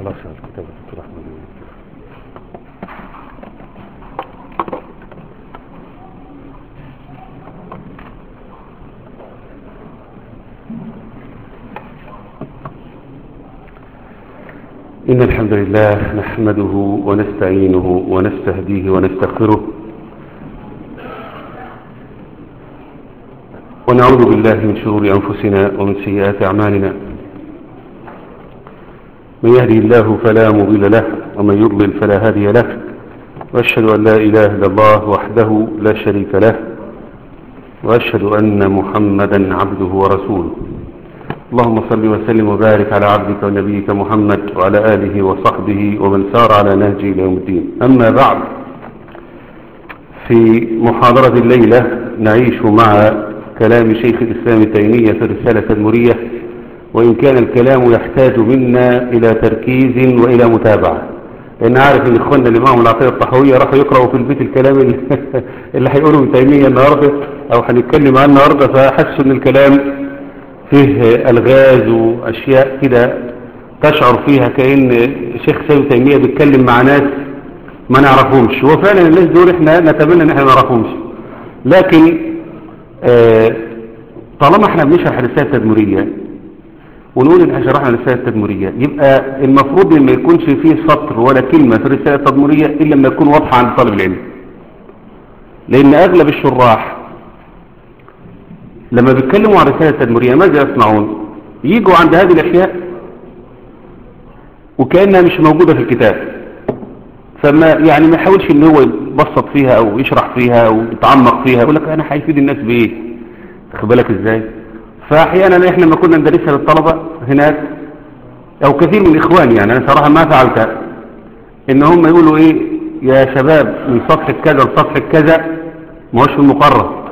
خلاص يا الكتاب دكتور احمد إن الحمد لله نحمده ونستعينه ونستهديه ونستغفره ونعوذ بالله من شرور أنفسنا ومن سيئات أعمالنا من يهدي الله فلا مضل له ومن يضلل فلا هادي له وأشهد أن لا إله إلا الله وحده لا شريك له وأشهد أن محمدا عبده ورسوله اللهم صل وسلم وبارك على عبدك ونبيك محمد وعلى آله وصحبه ومن سار على نهجه إلى يوم الدين أما بعد في محاضرة الليلة نعيش مع كلام شيخ الإسلام تيمية في الرسالة المرية وإن كان الكلام يحتاج منا إلى تركيز وإلى متابعة لأن عارف إن إخواننا اللي معهم العقيدة الطحوية راحوا يقرأوا في البيت الكلام اللي, اللي هيقوله ابن تيمية النهاردة أو هنتكلم عنه النهاردة فحسوا إن الكلام فيه ألغاز وأشياء كده تشعر فيها كأن شيخ سيد تيمية بيتكلم مع ناس ما نعرفهمش هو فعلا الناس دول احنا نتمنى ان احنا ما نعرفهمش لكن آه طالما احنا بنشرح الرسالة التدمرية ونقول ان احنا شرحنا الرسالة التدمرية يبقى المفروض ان ما يكونش فيه سطر ولا كلمة في الرسالة التدمرية الا لما يكون واضحة عند طالب العلم لان اغلب الشراح لما بيتكلموا عن الرسالة التدمرية ماذا يصنعون يجوا عند هذه الاشياء وكأنها مش موجودة في الكتاب فما يعني ما يحاولش ان هو يبسط فيها او يشرح فيها او يتعمق فيها يقول لك انا هيفيد الناس بايه خد بالك ازاي فاحيانا احنا لما كنا ندرسها للطلبه هناك او كثير من اخواني يعني انا صراحه ما فعلت ان هم يقولوا ايه يا شباب من صفحه كذا لصفحه كذا ما هوش في المقرر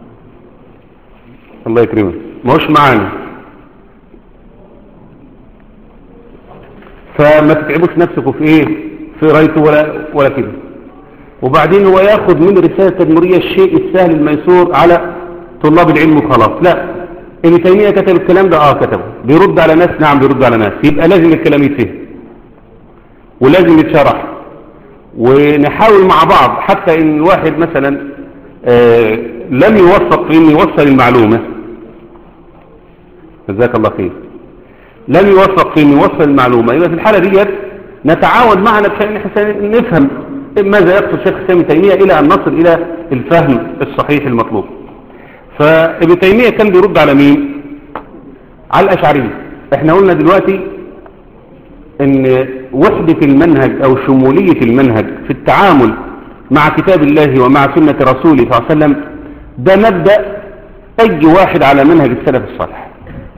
الله يكرمك ما هوش معانا فما تتعبوش نفسكم في ايه في قرايته ولا ولا كده وبعدين هو ياخد من الرساله التدمريه الشيء السهل الميسور على طلاب العلم وخلاص لا ابن تيميه كتب الكلام ده اه كتبه بيرد على ناس نعم بيرد على ناس يبقى لازم الكلام يتفهم ولازم يتشرح ونحاول مع بعض حتى ان الواحد مثلا آه لم يوفق في انه يوصل المعلومه جزاك الله خير لم يوفق في انه يوصل المعلومه يبقى في الحاله ديت نتعاون معنا بشأن نفهم ماذا يقصد شيخ الإسلام تيمية إلى أن نصل إلى الفهم الصحيح المطلوب فابن تيمية كان بيرد على مين على الأشعرية احنا قلنا دلوقتي ان وحدة المنهج او شمولية المنهج في التعامل مع كتاب الله ومع سنة رسوله صلى الله عليه وسلم ده مبدأ اي واحد على منهج السلف الصالح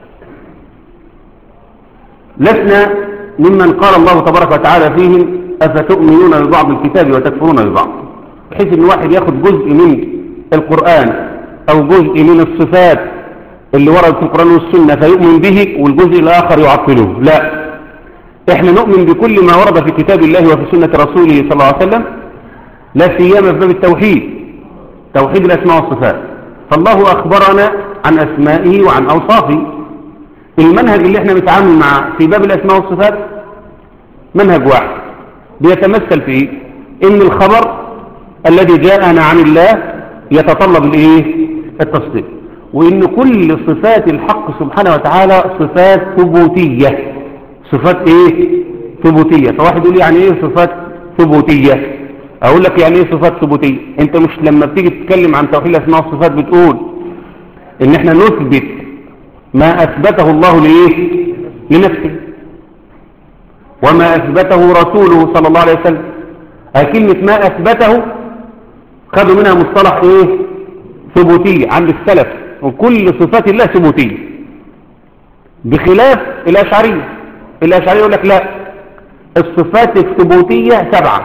لسنا ممن قال الله تبارك وتعالى فيهم أفتؤمنون ببعض الكتاب وتكفرون ببعض بحيث ان واحد ياخد جزء من القرآن او جزء من الصفات اللي وردت في القرآن والسنة فيؤمن به والجزء الآخر يعطله لا احنا نؤمن بكل ما ورد في كتاب الله وفي سنة رسوله صلى الله عليه وسلم لا سيما في باب التوحيد توحيد الأسماء والصفات فالله أخبرنا عن أسمائه وعن أوصافه المنهج اللي احنا بنتعامل معه في باب الأسماء والصفات منهج واحد بيتمثل في ان الخبر الذي جاءنا عن الله يتطلب الايه التصديق وان كل صفات الحق سبحانه وتعالى صفات ثبوتية صفات ايه ثبوتية فواحد يقول يعني ايه صفات ثبوتية اقول لك يعني ايه صفات ثبوتية انت مش لما بتيجي تتكلم عن توحيد الاسماء والصفات بتقول ان احنا نثبت ما اثبته الله لايه لنفسه وما اثبته رسوله صلى الله عليه وسلم كلمة ما اثبته خدوا منها مصطلح ايه ثبوتية عند السلف وكل صفات الله ثبوتية بخلاف الاشعرية الاشعرية يقول لك لا الصفات الثبوتية سبعة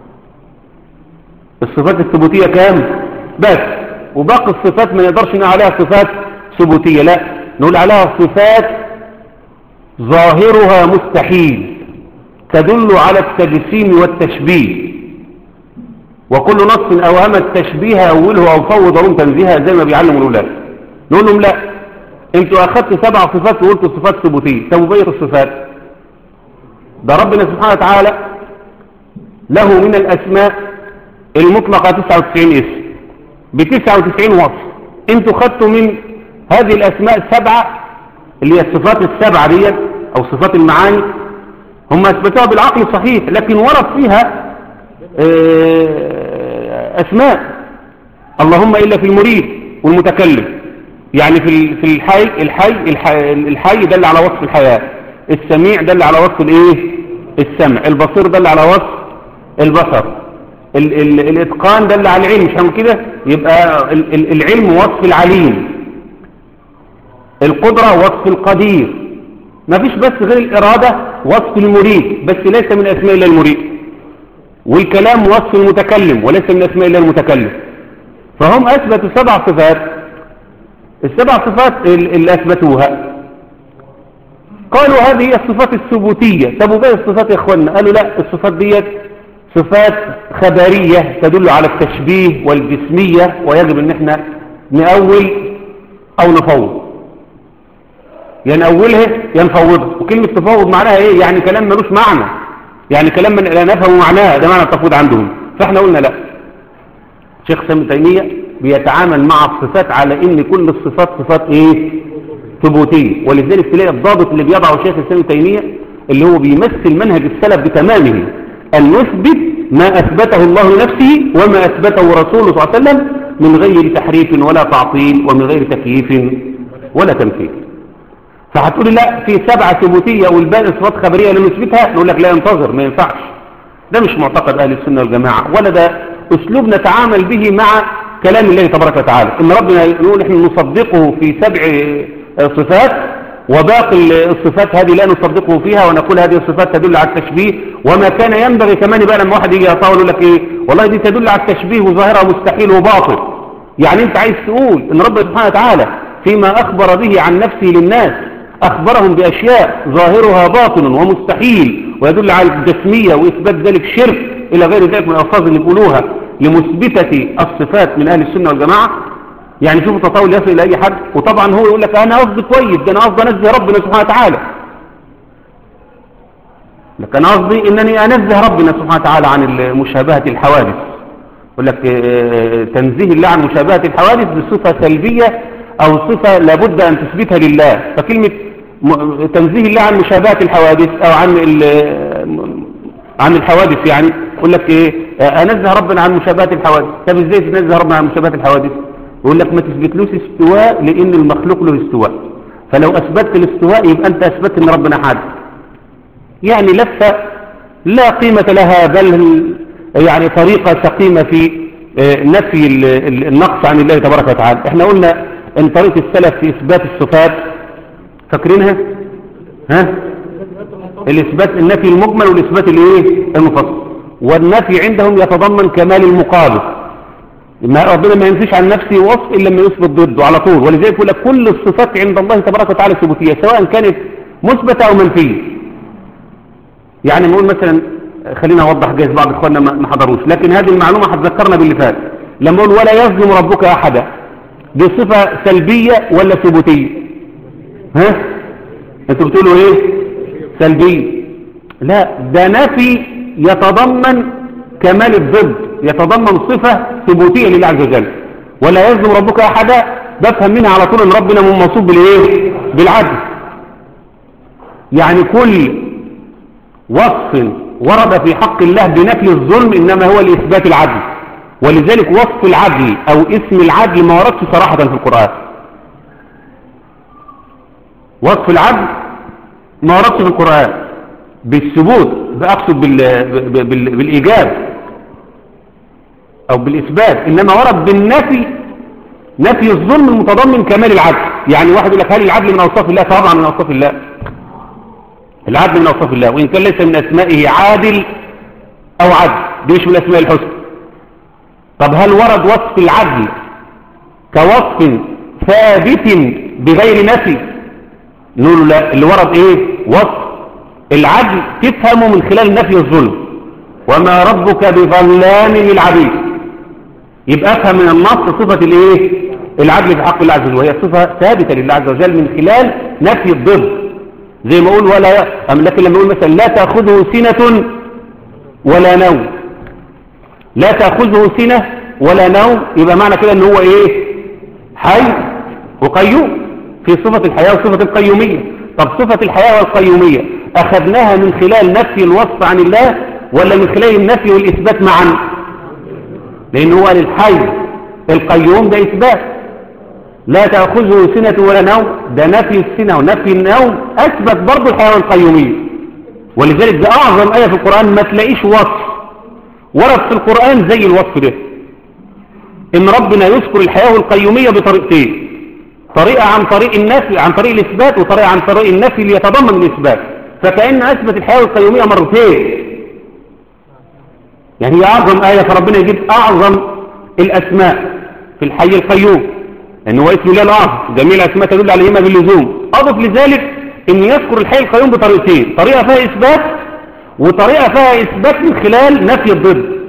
الصفات الثبوتية كام بس وباقي الصفات ما نقدرش نقول عليها صفات ثبوتية لا نقول عليها صفات ظاهرها مستحيل تدل على التجسيم والتشبيه وكل نص أوهم التشبيه أوله أو فوض لهم تنزيها زي ما بيعلموا الأولاد نقول لهم لا انتوا أخذت سبع صفات وقلتوا صفات ثبوتية طب وبقية الصفات ده ربنا سبحانه وتعالى له من الأسماء المطلقة 99 اسم ب 99 وصف انتوا خدتوا من هذه الأسماء السبعة اللي هي الصفات السبعة دي أو صفات المعاني هم أثبتوها بالعقل الصحيح لكن ورد فيها أسماء اللهم إلا في المريد والمتكلم يعني في في الحي الحي الحي, الحي دل على وصف الحياة السميع دل على وصف الايه السمع البصير دل على وصف البصر ال ال الاتقان دل على العلم مش كده يبقى ال ال العلم وصف العليم القدرة وصف القدير ما فيش بس غير الإرادة وصف المريد بس ليس من أسماء الله المريد والكلام وصف المتكلم وليس من أسماء الله المتكلم فهم أثبتوا سبع صفات السبع صفات اللي أثبتوها قالوا هذه هي الصفات الثبوتية طب وباقي الصفات يا اخوانا قالوا لا الصفات ديت صفات خبرية تدل على التشبيه والجسمية ويجب ان احنا نأول او نفوض يا نأولها يا نفوضها وكلمة تفوض معناها ايه يعني كلام ملوش معنى يعني كلام من لا نفهم معناه ده معنى التفويض عندهم فاحنا قلنا لا شيخ سامي تيمية بيتعامل مع الصفات على ان كل الصفات صفات ايه ثبوتية ولذلك تلاقي الضابط اللي بيضعه شيخ سامي تيمية اللي هو بيمثل منهج السلف بتمامه أن نثبت ما أثبته الله لنفسه وما أثبته رسوله صلى الله عليه وسلم من غير تحريف ولا تعطيل ومن غير تكييف ولا تمثيل فهتقولي لا في سبعة ثبوتية والباقي صفات خبرية لنثبتها نقول لك لا ينتظر ما ينفعش ده مش معتقد أهل السنة والجماعة ولا ده أسلوب نتعامل به مع كلام الله تبارك وتعالى إن ربنا يقول إحنا نصدقه في سبع صفات وباقي الصفات هذه لا نصدقه فيها ونقول هذه الصفات تدل على التشبيه وما كان ينبغي كمان بقى لما واحد يجي يطاول يقول لك ايه والله دي تدل على التشبيه وظاهرها مستحيل وباطل يعني انت عايز تقول ان ربنا سبحانه وتعالى فيما اخبر به عن نفسه للناس اخبرهم باشياء ظاهرها باطل ومستحيل ويدل على الجسمية واثبات ذلك شرك الى غير ذلك من الالفاظ اللي بيقولوها لمثبتة الصفات من اهل السنة والجماعة يعني شوفوا تطاول يصل إلى أي حد وطبعا هو يقول لك أنا قصدي كويس ده أنا قصدي أنزه ربنا سبحانه وتعالى لك أنا قصدي أنني أنزه ربنا سبحانه وتعالى عن مشابهة الحوادث يقول لك تنزيه الله عن مشابهة الحوادث بصفة سلبية أو صفة لابد أن تثبتها لله فكلمة تنزيه الله عن مشابهة الحوادث أو عن عن الحوادث يعني يقول لك إيه أنزه ربنا عن مشابهة الحوادث طب إزاي تنزه ربنا عن مشابهة الحوادث يقول لك ما تثبتلوش استواء لان المخلوق له استواء فلو اثبتت الاستواء يبقى انت اثبتت ان ربنا حاد يعني لفة لا قيمة لها بل يعني طريقة سقيمة في نفي النقص عن الله تبارك وتعالى احنا قلنا ان طريقة السلف في اثبات الصفات فاكرينها ها الاثبات النفي المجمل والاثبات الايه المفصل والنفي عندهم يتضمن كمال المقابل ما ربنا ما ينفيش عن نفسه وصف إلا لما يثبت ضده على طول ولذلك يقول لك كل الصفات عند الله تبارك وتعالى ثبوتية سواء كانت مثبتة أو منفية يعني نقول مثلا خلينا أوضح جايز بعض إخواننا ما حضروش لكن هذه المعلومة هتذكرنا باللي فات لما أقول ولا يظلم ربك أحدا دي صفة سلبية ولا ثبوتية ها انتوا بتقولوا ايه سلبية لا ده نفي يتضمن كمال الضد يتضمن صفة ثبوتية لله عز وجل ولا يظلم ربك أحدا بفهم منها على طول ان ربنا منصوب بالايه بالعدل يعني كل وصف ورد في حق الله بنفي الظلم انما هو لاثبات العدل ولذلك وصف العدل او اسم العدل ما وردش صراحة في القرآن وصف العدل ما وردش في القرآن بالثبوت بأقصد بال... بال... بالإيجاب أو بالإثبات إنما ورد بالنفي نفي الظلم المتضمن كمال العدل يعني واحد يقول لك هل العدل من أوصاف الله طبعا من أوصاف الله العدل من أوصاف الله وإن كان ليس من أسمائه عادل أو عدل دي مش من أسماء الحسن طب هل ورد وصف العدل كوصف ثابت بغير نفي نقول لا اللي ورد ايه وصف العدل تفهمه من خلال نفي الظلم وما ربك بظلام للعبيد يبقى افهم من النص صفة الايه العدل في حق الله عز وجل وهي صفة ثابتة لله عز وجل من خلال نفي الضد زي ما اقول ولا أم لكن لما اقول مثلا لا تاخذه سنه ولا نوم لا تاخذه سنه ولا نوم يبقى معنى كده ان هو ايه حي وقيوم في صفه الحياه وصفه القيوميه طب صفه الحياه والقيوميه اخذناها من خلال نفي الوصف عن الله ولا من خلال النفي والاثبات معا لان هو الحي القيوم ده اثبات لا تأخذه سنة ولا نوم ده نفي السنة ونفي النوم أثبت برضه الحياة والقيومية ولذلك ده أعظم آية في القرآن ما تلاقيش وصف ورد في القرآن زي الوصف ده إن ربنا يذكر الحياة والقيومية بطريقتين طريقة عن طريق النفي عن طريق الإثبات وطريقة عن طريق النفي اللي يتضمن الإثبات فكأن أثبت الحياة والقيومية مرتين يعني هي أعظم آية فربنا يجيب أعظم الأسماء في الحي القيوم لأنه هو اسم الله الأعظم جميع الأسماء تدل عليهما باللزوم أضف لذلك أن يذكر الحي القيوم بطريقتين طريقة فيها إثبات وطريقة فيها إثبات من خلال نفي الضد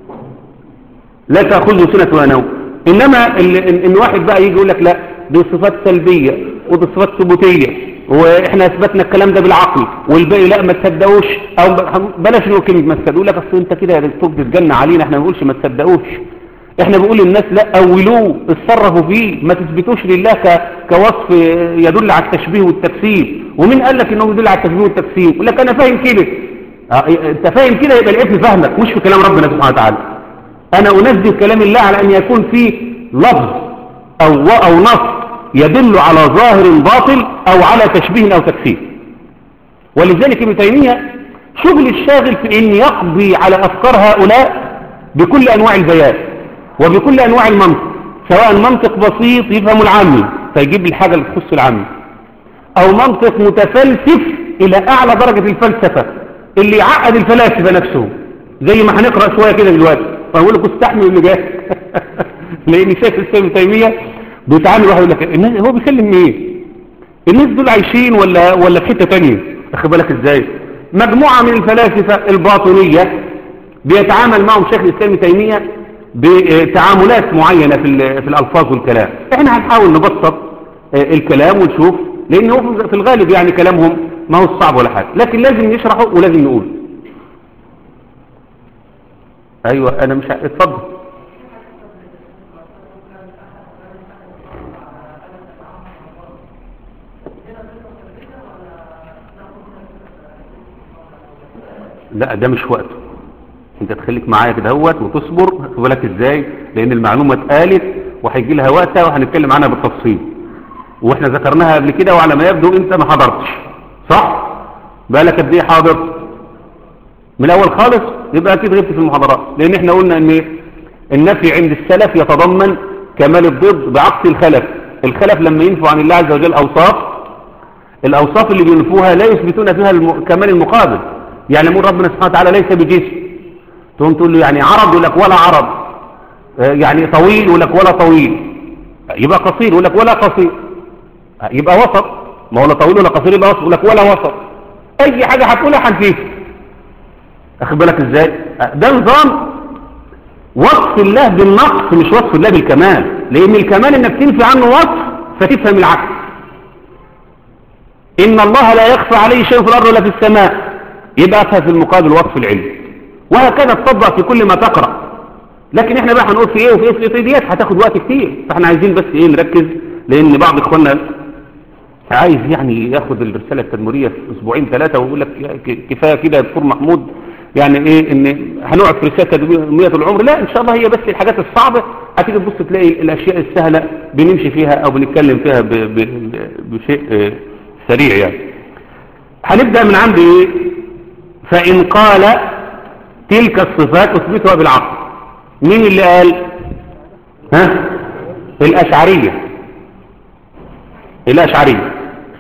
لا تأخذه سنة ولا نوم إنما إن واحد بقى يجي يقول لك لا دي صفات سلبية ودي صفات ثبوتية واحنا اثبتنا الكلام ده بالعقل والباقي لا ما تصدقوش او بلاش نقول كلمه ما تصدقوا لك اصل انت كده يا دكتور بتتجنى علينا احنا ما بنقولش ما تصدقوش احنا بنقول للناس لا اولوه اتصرفوا فيه ما تثبتوش لله ك... كوصف يدل على التشبيه والتفسير ومين قال لك انه يدل على التشبيه والتفسير يقول لك انا فاهم كده اه انت فاهم كده يبقى الابن فاهمك مش في كلام ربنا سبحانه وتعالى انا انزل كلام الله على ان يكون فيه لفظ او او نص يدل على ظاهر باطل او على تشبيه او تفسير ولذلك ابن تيميه شغل الشاغل في ان يقضي على افكار هؤلاء بكل انواع البيان وبكل انواع المنطق سواء منطق بسيط يفهم العامي فيجيب الحاجه اللي تخص العامي او منطق متفلسف الى اعلى درجه الفلسفه اللي يعقد الفلاسفه نفسهم زي ما هنقرا شويه كده دلوقتي فاقول لك استحمل اللي جاي لان شايف السيد ابن تيميه بيتعامل واحد يقول لك الناس هو بيكلم مين الناس دول عايشين ولا ولا في حته ثانيه اخد بالك ازاي مجموعه من الفلاسفه الباطنيه بيتعامل معهم شيخ الاسلام تيميه بتعاملات معينه في في الالفاظ والكلام احنا هنحاول نبسط الكلام ونشوف لان هو في الغالب يعني كلامهم ما هو صعب ولا حاجه لكن لازم نشرحه ولازم نقول ايوه انا مش اتفضل لا ده مش وقته انت تخليك معايا كده اهوت وتصبر خد بالك ازاي لان المعلومه اتقالت وهيجي لها وقتها وهنتكلم عنها بالتفصيل واحنا ذكرناها قبل كده وعلى ما يبدو انت ما حضرتش صح بالك قد ايه حاضر من الاول خالص يبقى اكيد غبت في المحاضرات لان احنا قلنا ان النفي عند السلف يتضمن كمال الضد بعكس الخلف الخلف لما ينفوا عن الله عز وجل اوصاف الاوصاف اللي بينفوها لا يثبتون فيها الم... كمال المقابل يعني يقول ربنا سبحانه وتعالى ليس بجسم تقوم تقول له يعني عرض يقول لك ولا عرض يعني طويل يقول لك ولا طويل يبقى قصير يقول لك ولا قصير يبقى وسط ما هو لا طويل ولا قصير يبقى وسط يقول لك ولا وسط اي حاجه هتقولها هنفيها اخد بالك ازاي ده نظام وصف الله بالنقص مش وصف الله بالكمال لان الكمال انك تنفي عنه وصف فتفهم العكس ان الله لا يخفى عليه شيء في الارض ولا في السماء يبقى في المقابل وصف العلم وهكذا تطبق في كل ما تقرأ لكن احنا بقى هنقول في ايه وفي ايه في ايه ديت هتاخد وقت كتير فاحنا عايزين بس ايه نركز لان بعض اخواننا عايز يعني ياخد الرسالة التدمرية في اسبوعين ثلاثة ويقول لك كفاية كده يا دكتور محمود يعني ايه ان هنقعد في رسالة تدمرية العمر لا ان شاء الله هي بس الحاجات الصعبة هتيجي تبص تلاقي الاشياء السهلة بنمشي فيها او بنتكلم فيها ب ب بشيء سريع يعني هنبدأ من عند ايه فإن قال تلك الصفات اثبتها بالعقل مين اللي قال ها الأشعرية الأشعرية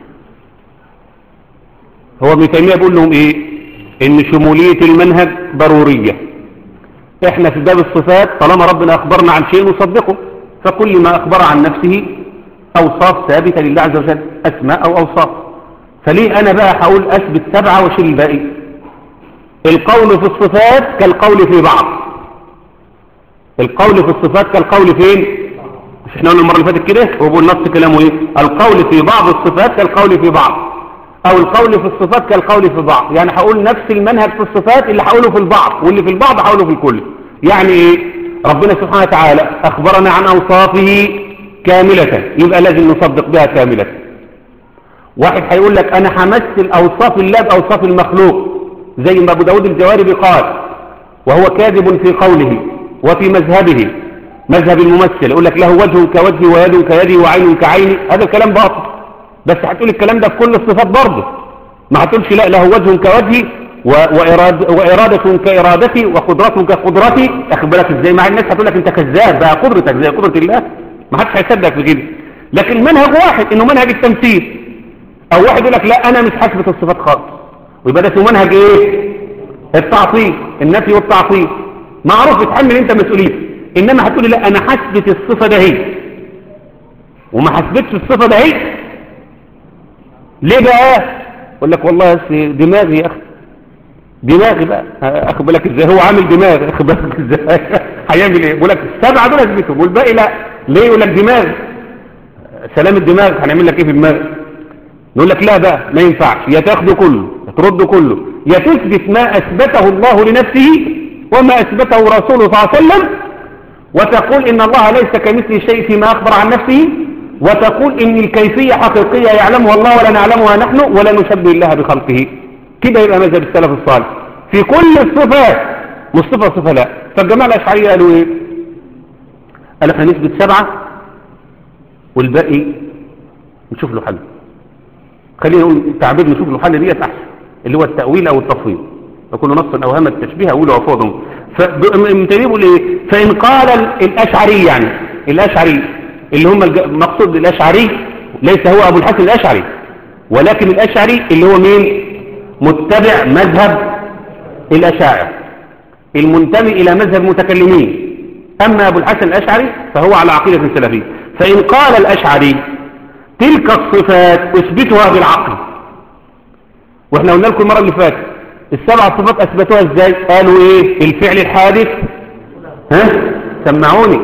هو ابن تيمية بيقول لهم ايه ان شمولية المنهج ضرورية احنا في باب الصفات طالما ربنا اخبرنا عن شيء نصدقه فكل ما اخبر عن نفسه اوصاف ثابتة لله عز وجل اسماء او اوصاف فليه انا بقى هقول اثبت سبعة واشيل الباقي القول في الصفات كالقول في بعض القول في الصفات كالقول فين مش احنا قلنا المره اللي فاتت كده هو بيقول نص كلامه ايه القول في بعض الصفات كالقول في بعض او القول في الصفات كالقول في بعض يعني هقول نفس المنهج في الصفات اللي هقوله في البعض واللي في البعض هقوله في الكل يعني ايه ربنا سبحانه وتعالى اخبرنا عن اوصافه كاملة يبقى لازم نصدق بها كاملة واحد هيقول لك انا همثل اوصاف الله باوصاف المخلوق زي ما ابو داود الجواربي قال وهو كاذب في قوله وفي مذهبه مذهب الممثل يقول لك له وجه كوجهي ويد كيدي وعين كعيني هذا الكلام باطل بس هتقول الكلام ده في كل الصفات برضه ما هتقولش لا له وجه كوجهي وإراد وإرادة كإرادتي وقدرة كقدرتي أخذ بالك إزاي مع الناس هتقول لك أنت كذاب بقى قدرتك زي قدرة الله ما حدش هيصدق في كده لكن منهج واحد إنه منهج التمثيل أو واحد يقول لك لا أنا مش حاسبة الصفات خالص ويبقى ده اسمه منهج إيه التعطيل النفي والتعطيل معروف تحمل أنت مسؤوليته إنما هتقولي لا أنا حاسبة الصفة ده هي وما حسبتش الصفة ده هي ليه بقى اقول لك والله دماغي يا اخي دماغي بقى اخد بالك ازاي هو عامل دماغ اخد بالك ازاي هيعمل ايه بيقول لك السبعه دول اثبتهم والباقي لا ليه يقول لك دماغ سلام الدماغ هنعمل لك ايه في الدماغ نقول لك لا بقى ما ينفعش يا تاخده كله يا ترده كله يا تثبت ما اثبته الله لنفسه وما اثبته رسوله صلى الله عليه وسلم وتقول ان الله ليس كمثله شيء فيما اخبر عن نفسه وتقول ان الكيفية حقيقية يعلمها الله ولا نعلمها نحن ولا نشبه الله بخلقه كده يبقى مذهب السلف الصالح في كل الصفات مش صفة صفة لا فالجماعة الأشعرية قالوا ايه قالوا احنا نثبت سبعة والباقي نشوف له حل خلينا نقول تعبير نشوف له حل ديت احسن اللي هو التأويل او التفويض يكون نصا اوهام التشبيه اقوله عفوضهم فبيقول ايه فان قال الاشعري يعني الاشعري اللي هم المقصود الاشعري ليس هو ابو الحسن الاشعري ولكن الاشعري اللي هو مين متبع مذهب الاشاعر المنتمي الى مذهب المتكلمين اما ابو الحسن الاشعري فهو على عقيدة السلفية فان قال الاشعري تلك الصفات اثبتها بالعقل واحنا قلنا لكم المرة اللي فاتت السبع صفات اثبتوها ازاي قالوا ايه الفعل الحادث ها سمعوني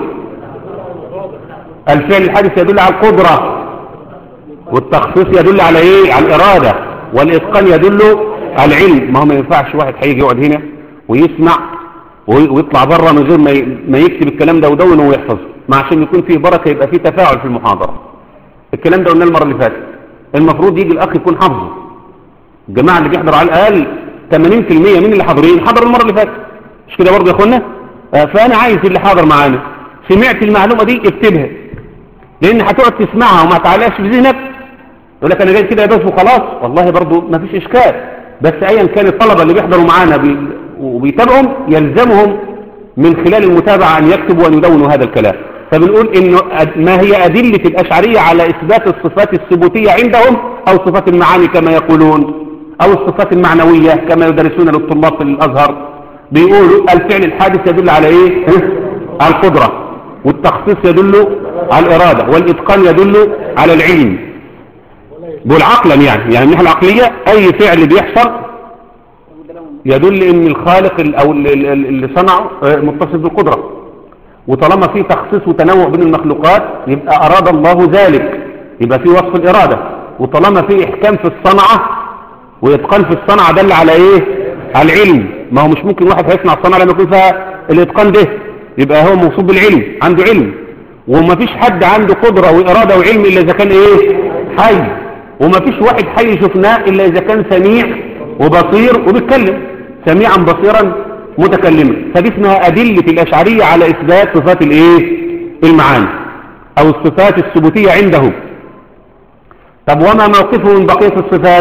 الفعل الحادث يدل على القدرة والتخصيص يدل على ايه على الارادة والاتقان يدل على العلم ما هو ما ينفعش واحد هيجي يقعد هنا ويسمع ويطلع بره من غير ما يكتب الكلام ده ودونه ويحفظه ما عشان يكون فيه بركة يبقى فيه تفاعل في المحاضرة الكلام ده قلنا المرة اللي فاتت المفروض يجي الاخ يكون حافظه الجماعة اللي بيحضر على الاقل 80% من اللي حاضرين حضروا المرة اللي فاتت مش كده برضه يا اخوانا فانا عايز اللي حاضر معانا سمعت المعلومة دي اكتبها لان هتقعد تسمعها وما تعلقش في ذهنك يقول لك انا جاي كده يا بس وخلاص والله برضو ما فيش اشكال بس ايا كان الطلبه اللي بيحضروا معانا بي وبيتابعهم يلزمهم من خلال المتابعه ان يكتبوا وان يدونوا هذا الكلام فبنقول انه ما هي ادله الاشعريه على اثبات الصفات الثبوتيه عندهم او صفات المعاني كما يقولون او الصفات المعنويه كما يدرسون للطلاب في الازهر بيقولوا الفعل الحادث يدل على ايه على القدره والتخصيص يدل على الإرادة والإتقان يدل على العلم بقول عقلا يعني يعني الناحية العقلية أي فعل بيحصل يدل ان الخالق او اللي صنعه متصف بالقدرة وطالما في تخصيص وتنوع بين المخلوقات يبقى أراد الله ذلك يبقى في وصف الإرادة وطالما في إحكام في الصنعة وإتقان في الصنعة دل على إيه على العلم ما هو مش ممكن واحد هيصنع الصنعة لما يكون فيها الإتقان ده يبقى هو موصوف بالعلم عنده علم وما فيش حد عنده قدرة وإرادة وعلم إلا إذا كان إيه حي وما فيش واحد حي شفناه إلا إذا كان سميع وبصير وبيتكلم سميعا بصيرا متكلما فدي اسمها أدلة الأشعرية على إثبات صفات الإيه المعاني أو الصفات الثبوتية عنده طب وما موقفه من بقية الصفات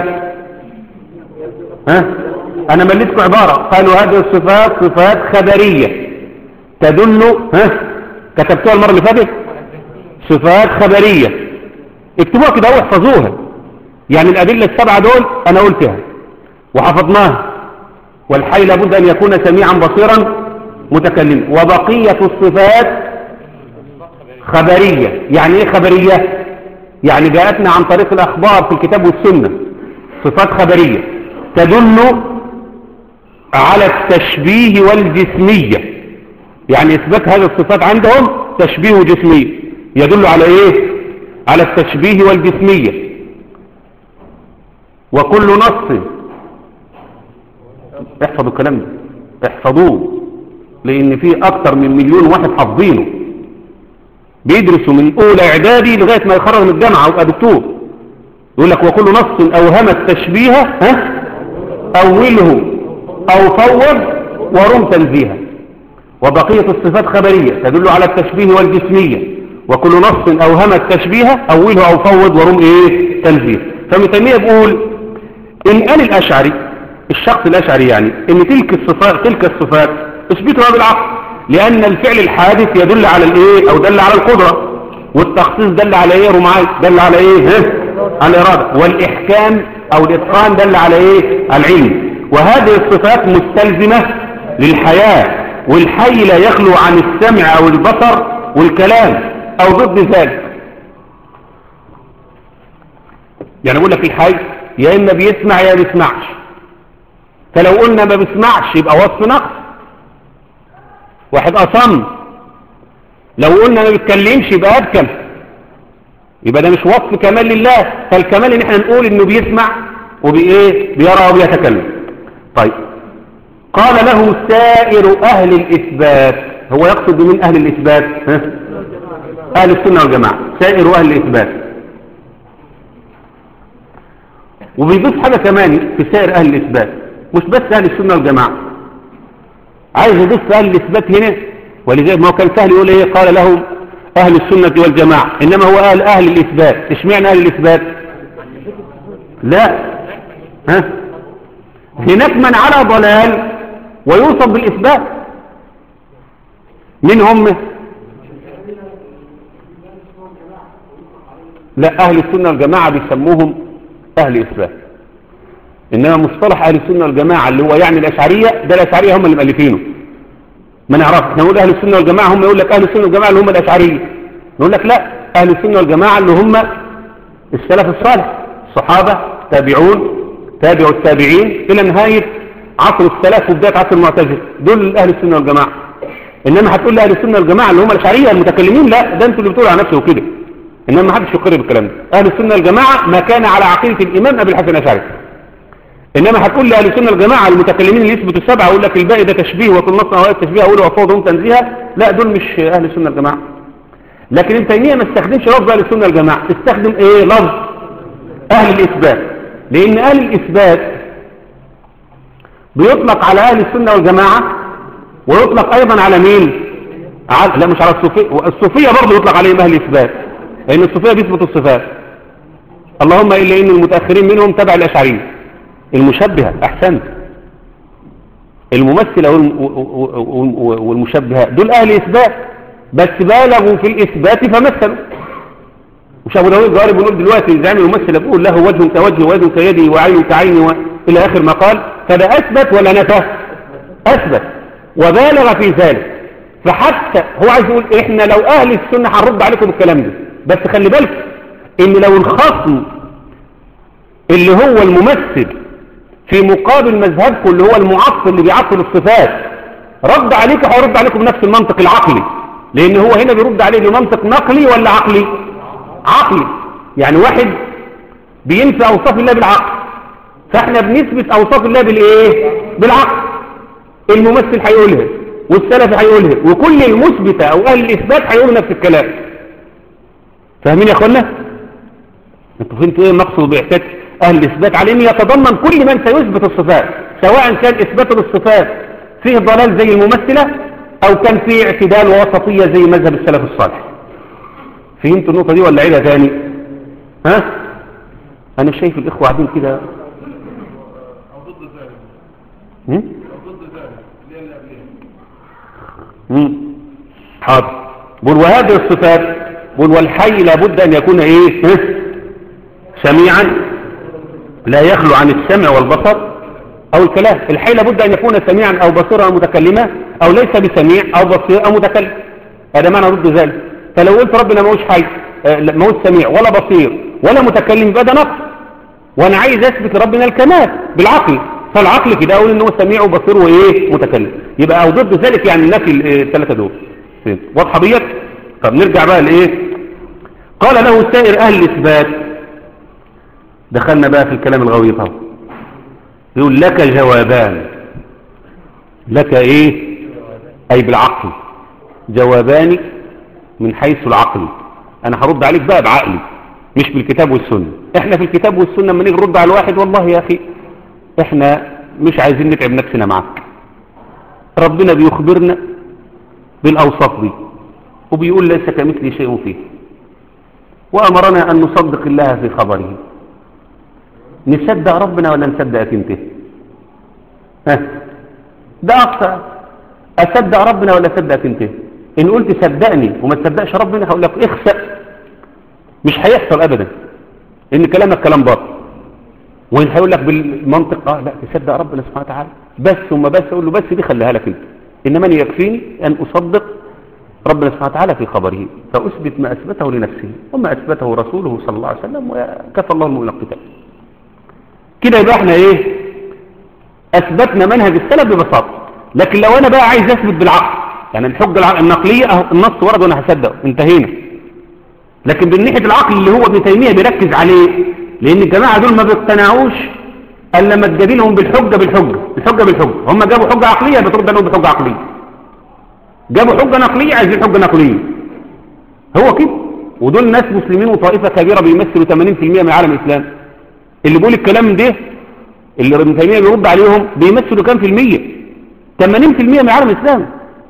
ها أنا مليتكم عبارة قالوا هذه الصفات صفات خبرية تدل ها كتبتوها المرة اللي فاتت صفات خبرية اكتبوها كده واحفظوها يعني الأدلة السبعة دول أنا قلتها وحفظناها والحي لابد أن يكون سميعا بصيرا متكلما وبقية الصفات خبرية يعني ايه خبرية يعني جاءتنا عن طريق الأخبار في الكتاب والسنة صفات خبرية تدل على التشبيه والجسمية يعني إثبات هذه الصفات عندهم تشبيه وجسمية يدل على إيه على التشبيه والجسمية وكل نص احفظوا الكلام ده احفظوه لان في اكتر من مليون واحد حافظينه بيدرسوا من اولى اعدادي لغايه ما يخرج من الجامعه ويبقى دكتور يقول لك وكل نص اوهم التشبيه ها اوله او فوض ورم تنزيها وبقيه الصفات خبريه تدل على التشبيه والجسميه وكل نص اوهم التشبيه اوله او فوض ورم ايه تنزيه فابن تيميه بيقول ان قال الاشعري الشخص الاشعري يعني ان تلك الصفات تلك الصفات اثبتها بالعقل لان الفعل الحادث يدل على الايه او دل على القدره والتخصيص دل على ايه رمعي دل على ايه ها على الاراده والاحكام او الاتقان دل على ايه العلم وهذه الصفات مستلزمه للحياه والحي لا يخلو عن السمع او البصر والكلام او ضد ذلك يعني اقول لك الحي يا اما بيسمع يا بيسمعش فلو قلنا ما بيسمعش يبقى وصف نقص واحد اصم لو قلنا ما بيتكلمش يبقى ابكم يبقى ده مش وصف كمال لله فالكمال ان احنا نقول انه بيسمع وبايه بيرى وبيتكلم طيب قال له سائر اهل الاثبات هو يقصد من اهل الاثبات ها؟ اهل السنه والجماعه سائر اهل الاثبات وبيضيف حاجه كمان في سائر اهل الاثبات مش بس اهل السنه والجماعه عايز يضيف اهل الاثبات هنا ولذلك ما هو كان سهل يقول ايه قال لهم اهل السنه والجماعه انما هو اهل اهل الاثبات اشمعنى اهل الاثبات لا ها هناك من على ضلال ويوصف بالاثبات من هم لا اهل السنه والجماعه بيسموهم اهل اثبات انما مصطلح اهل السنه والجماعه اللي هو يعني الاشعريه ده الاشعريه هم اللي مؤلفينه ما نعرفش احنا نقول اهل السنه والجماعه هم يقول لك اهل السنه والجماعه اللي هم الاشعريه نقول لك لا اهل السنه والجماعه اللي هم السلف الصالح الصحابه تابعون تابعوا التابعين الى نهايه عصر السلف وبدايه عصر المعتزله دول اهل السنه والجماعه انما هتقول لي اهل السنه والجماعه اللي هم الاشعريه المتكلمين لا ده انتوا اللي بتقولوا على نفسه كده انما ما حدش يقر بالكلام ده اهل السنه والجماعه ما كان على عقيده الامام ابي الحسن الاشعري انما هتقول لي اهل السنه والجماعه المتكلمين اللي يثبتوا السبعه يقول لك الباقي ده تشبيه وكل نص او تشبيه اقول وفوضهم تنزيها لا دول مش اهل السنه والجماعه لكن ابن تيميه ما استخدمش لفظ اهل السنه والجماعه استخدم ايه لفظ اهل الاثبات لان اهل الاثبات بيطلق على اهل السنه والجماعه ويطلق ايضا على مين على لا مش على الصوفيه الصوفيه برضه يطلق عليهم اهل الاثبات لان الصوفيه بيثبتوا الصفات اللهم الا ان المتاخرين منهم تبع الاشعريه المشبهه احسنت الممثله والمشبهه دول اهل اثبات بس بالغوا في الاثبات فمثلوا مش ابو داوود الجواري بيقول دلوقتي زعيم الممثل بيقول له وجه كوجهي ويد كيدي وعين كعيني الى اخر ما قال فده اثبت ولا نفى اثبت وبالغ في ذلك فحتى هو عايز يقول احنا لو اهل السنه هنرد عليكم الكلام ده بس خلي بالك ان لو الخصم اللي هو الممثل في مقابل مذهبكم اللي هو المعطل اللي بيعطل الصفات رد عليك هيرد عليكم بنفس المنطق العقلي لان هو هنا بيرد عليه بمنطق نقلي ولا عقلي عقلي يعني واحد بينفي اوصاف الله بالعقل فاحنا بنثبت اوصاف الله بالايه بالعقل الممثل هيقولها والسلف هيقولها وكل المثبته او اهل الاثبات هيقولوا نفس الكلام فاهمين يا اخوانا انتوا فهمتوا ايه المقصود باحتاج اهل الاثبات على ان يتضمن كل من سيثبت الصفات سواء كان اثبات الصفات فيه ضلال زي الممثله او كان فيه اعتدال ووسطيه زي مذهب السلف الصالح فهمتوا النقطه دي ولا عيدها تاني ها انا شايف الاخوه قاعدين كده او ضد ذلك هم؟ او ضد ذلك اللي هي اللي قبلها مم. حاضر بقول وهذه الصفات بقول والحي لابد أن يكون إيه ها؟ سميعا لا يخلو عن السمع والبصر أو الكلام الحي لابد أن يكون سميعا أو بصيرا أو متكلما أو ليس بسميع أو بصير أو متكلم هذا معنى ضد ذلك فلو قلت ربنا ما هوش حي آه، لا، ما هوش سميع ولا بصير ولا متكلم يبقى ده نقص وانا عايز اثبت لربنا الكمال بالعقل فالعقل كده اقول ان هو سميع وبصير وايه متكلم يبقى او ضد ذلك يعني نفي ال- الثلاثه دول فهمت واضحه بيك طب نرجع بقى لايه قال له سائر اهل الاثبات دخلنا بقى في الكلام الغويط اهو يقول لك جوابان لك ايه اي بالعقل جوابان من حيث العقل انا هرد عليك بقى بعقلي مش بالكتاب والسنة احنا في الكتاب والسنة لما نيجي نرد على الواحد والله يا اخي احنا مش عايزين نتعب نفسنا معاك ربنا بيخبرنا بالاوصاف دي وبيقول ليس كمثلي شيء فيه وامرنا ان نصدق الله في خبره نصدق ربنا ولا نصدقك انت ها ده اقصى اصدق ربنا ولا اصدقك انت ان قلت صدقني وما تصدقش ربنا هقول لك اخسأ مش هيحصل ابدا ان كلامك كلام باطل وان هيقول لك بالمنطق اه لا تصدق ربنا سبحانه وتعالى بس ثم بس اقول له بس دي خليها لك انت انما أن يكفيني ان اصدق ربنا سبحانه وتعالى في خبره فاثبت ما اثبته لنفسه وما اثبته رسوله صلى الله عليه وسلم وكفى الله المؤمن القتال كده يبقى احنا ايه اثبتنا منهج السلف ببساطه لكن لو انا بقى عايز اثبت بالعقل يعني الحجه الع- النقليه اهو النص ورد وانا هصدقه انتهينا لكن من ناحيه العقل اللي هو ابن تيميه بيركز عليه لان الجماعه دول ما بيقتنعوش الا لما تجادلهم بالحجه بالحجه الحجه بالحجه هم جابوا حجه عقليه بترد عليهم بحجه عقليه جابوا حجه نقليه عايزين حجه نقليه هو كده ودول ناس مسلمين وطائفه كبيره بيمثلوا 80% من العالم الاسلامي اللي بيقول الكلام ده اللي ابن تيميه بيرد عليهم بيمثلوا كام في المية 80% من العالم الاسلامي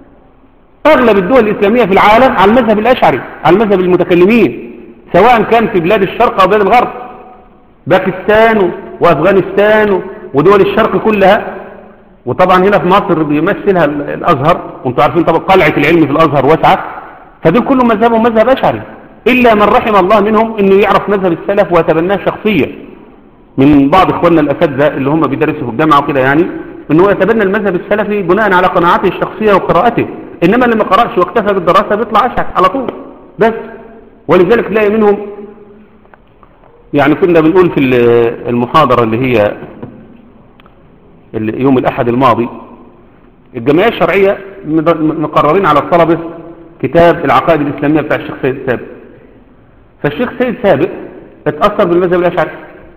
اغلب الدول الاسلاميه في العالم على المذهب الاشعري على المذهب المتكلمين سواء كان في بلاد الشرق او بلاد الغرب باكستان وافغانستان ودول الشرق كلها وطبعا هنا في مصر بيمثلها ال- الازهر وانتم عارفين طبعا قلعه العلم في الازهر واسعه فدول كلهم مذهبهم مذهب اشعري الا من رحم الله منهم انه يعرف مذهب السلف ويتبناه شخصيا من بعض اخواننا الاساتذه اللي هم بيدرسوا في الجامعه وكده يعني ان هو يتبنى المذهب السلفي بناء على قناعاته الشخصيه وقراءته انما اللي ما قراش واكتفى بالدراسه بيطلع اشعر على طول بس ولذلك تلاقي منهم يعني كنا بنقول في ال- المحاضره اللي هي ال- يوم الاحد الماضي الجمعيه الشرعيه مد- مقررين على الطلبه كتاب العقائد الاسلاميه بتاع الشيخ سيد سابق فالشيخ سيد سابق اتاثر بالمذهب الاشعري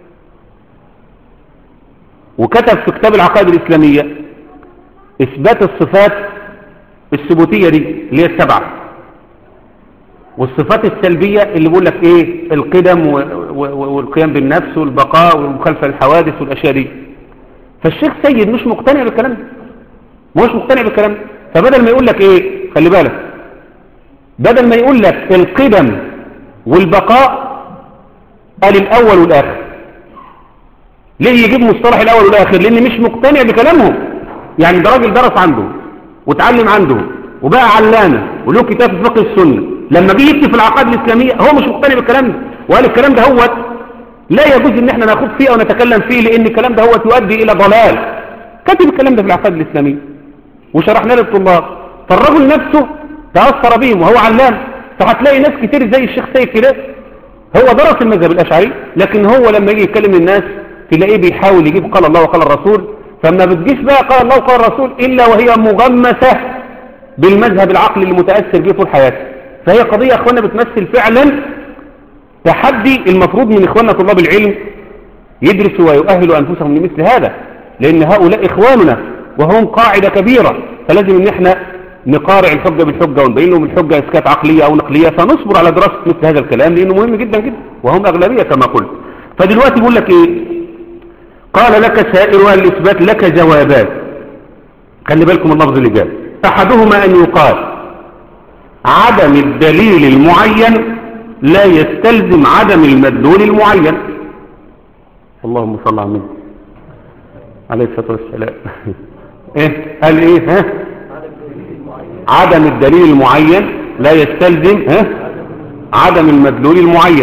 وكتب في كتاب العقائد الإسلامية إثبات الصفات الثبوتية دي اللي هي السبعة والصفات السلبية اللي بيقول لك إيه القدم و- و- والقيام بالنفس والبقاء والمخالفة للحوادث والأشياء دي فالشيخ سيد مش مقتنع بالكلام ده مش مقتنع بالكلام ده فبدل ما يقول لك إيه خلي بالك بدل ما يقول لك القدم والبقاء قال الأول والآخر ليه يجيب مصطلح الاول والاخر لان مش مقتنع بكلامهم يعني ده راجل درس عنده وتعلم عنده وبقى علامه وله كتاب في فقه السنه لما جه يكتب في العقائد الاسلاميه هو مش مقتنع بالكلام ده وقال الكلام ده هو لا يجوز ان احنا ناخد فيه او نتكلم فيه لان الكلام ده هو يؤدي الى ضلال كتب الكلام ده في العقائد الاسلاميه وشرحناه للطلاب فالرجل نفسه تاثر بهم وهو علام فهتلاقي ناس كتير زي الشيخ سيد كده هو درس المذهب الأشعري لكن هو لما يجي يتكلم الناس تلاقيه بيحاول يجيب قال الله وقال الرسول فما بتجيش بقى قال الله وقال الرسول إلا وهي مغمسة بالمذهب العقلي اللي متأثر بيه طول حياته فهي قضية يا أخوانا بتمثل فعلا تحدي المفروض من إخواننا طلاب العلم يدرسوا ويؤهلوا أنفسهم لمثل هذا لأن هؤلاء إخواننا وهم قاعدة كبيرة فلازم إن احنا نقارع الحجة بالحجة ونبين لهم الحجة إسكات عقلية أو نقلية فنصبر على دراسة مثل هذا الكلام لأنه مهم جدا جدا وهم أغلبية كما قلت فدلوقتي بيقول لك إيه قال لك سائر الإثبات لك جوابات خلي بالكم اللفظ اللي جاي أحدهما أن يقال عدم الدليل المعين لا يستلزم عدم المدلول المعين اللهم صل على النبي عليه الصلاة والسلام ايه قال ايه ها عدم الدليل المعين لا يستلزم ها عدم المدلول المعين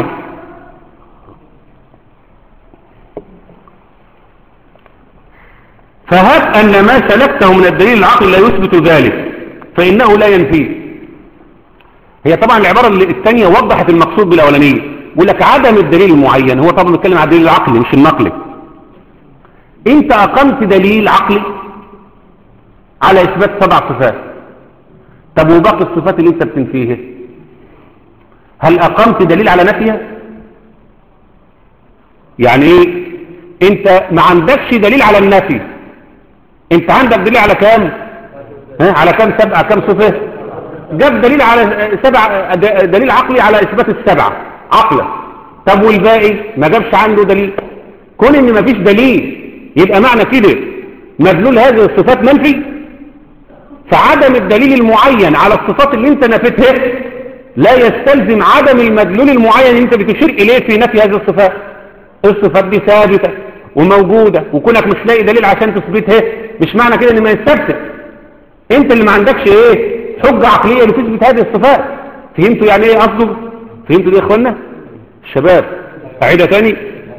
فهب أن ما سلكته من الدليل العقل لا يثبت ذلك فإنه لا ينفيه هي طبعا العبارة اللي- الثانية وضحت المقصود بالأولانية يقول لك عدم الدليل المعين هو طبعا بيتكلم عن الدليل العقلي مش النقلي انت اقمت دليل عقلي على اثبات سبع صفات طب وباقي الصفات اللي انت بتنفيها هل اقمت دليل على نفيها يعني ايه انت ما عندكش دليل على النفي انت عندك دليل على كام ها على كام سبعة كام صفة جاب دليل على سبع دليل عقلي على اثبات السبعة عقلا طب والباقي ما جابش عنده دليل كون ان ما فيش دليل يبقى معنى كده مدلول هذه الصفات منفي فعدم الدليل المعين على الصفات اللي انت نفتها لا يستلزم عدم المدلول المعين اللي انت بتشير اليه في نفي هذه الصفات الصفات دي ثابتة وموجودة وكونك مش لاقي دليل عشان تثبتها مش معنى كده ان ما يستبتت انت اللي ما عندكش ايه حجة عقلية لتثبت هذه الصفات فهمتوا يعني ايه قصده فهمتوا دي يا اخوانا الشباب اعيدها تاني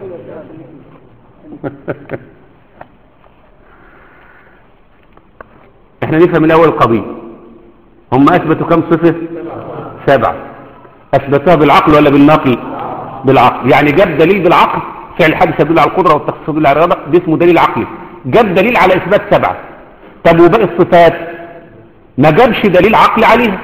احنا نفهم الاول القضية هم اثبتوا كم صفة سبعة اثبتوها بالعقل ولا بالنقل بالعقل يعني جاب دليل بالعقل فعل الحادث يدل على القدرة والتخصيص يدل على الرياضة دي اسمه دليل عقلي جاب دليل على اثبات سبعة طب وباقي الصفات ما جابش دليل عقلي عليها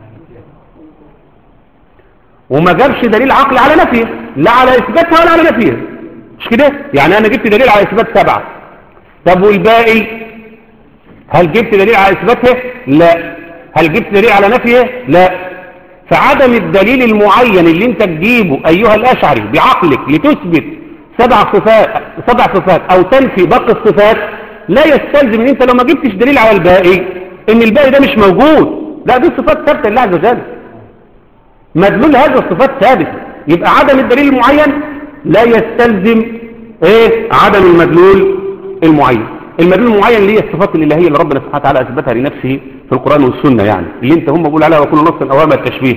وما جابش دليل عقلي على نفيها لا على اثباتها ولا على نفيها مش كده يعني انا جبت دليل على اثبات سبعة طب والباقي هل جبت دليل على اثباتها لا هل جبت دليل على نفيها لا فعدم الدليل المعين اللي انت تجيبه ايها الاشعري بعقلك لتثبت سبع صفات سبع صفات او تنفي باقي الصفات لا يستلزم ان انت لو ما جبتش دليل على الباقي ان الباقي ده مش موجود لا دي صفات ثابته لله عز وجل مدلول هذه الصفات ثابت يبقى عدم الدليل المعين لا يستلزم ايه عدم المدلول المعين المدلول المعين اللي هي الصفات الالهيه اللي ربنا سبحانه وتعالى اثبتها لنفسه في القران والسنه يعني اللي انت هم بيقول عليها وكل نص اوامر التشبيه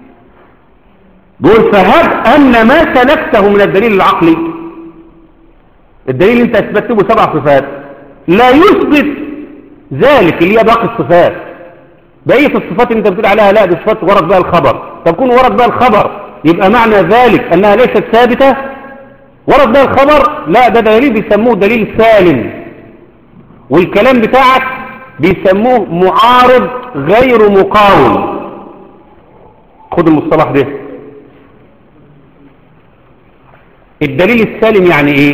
بيقول فهب ان ما سلكته من الدليل العقلي الدليل اللي انت اثبتته له سبع صفات لا يثبت ذلك اللي هي باقي الصفات بقيه الصفات اللي انت بتقول عليها لا دي صفات ورد بها الخبر طب كون ورد بها الخبر يبقى معنى ذلك انها ليست ثابته ورد بها الخبر لا ده دليل بيسموه دليل سالم والكلام بتاعك بيسموه معارض غير مقاوم خد المصطلح ده الدليل السالم يعني ايه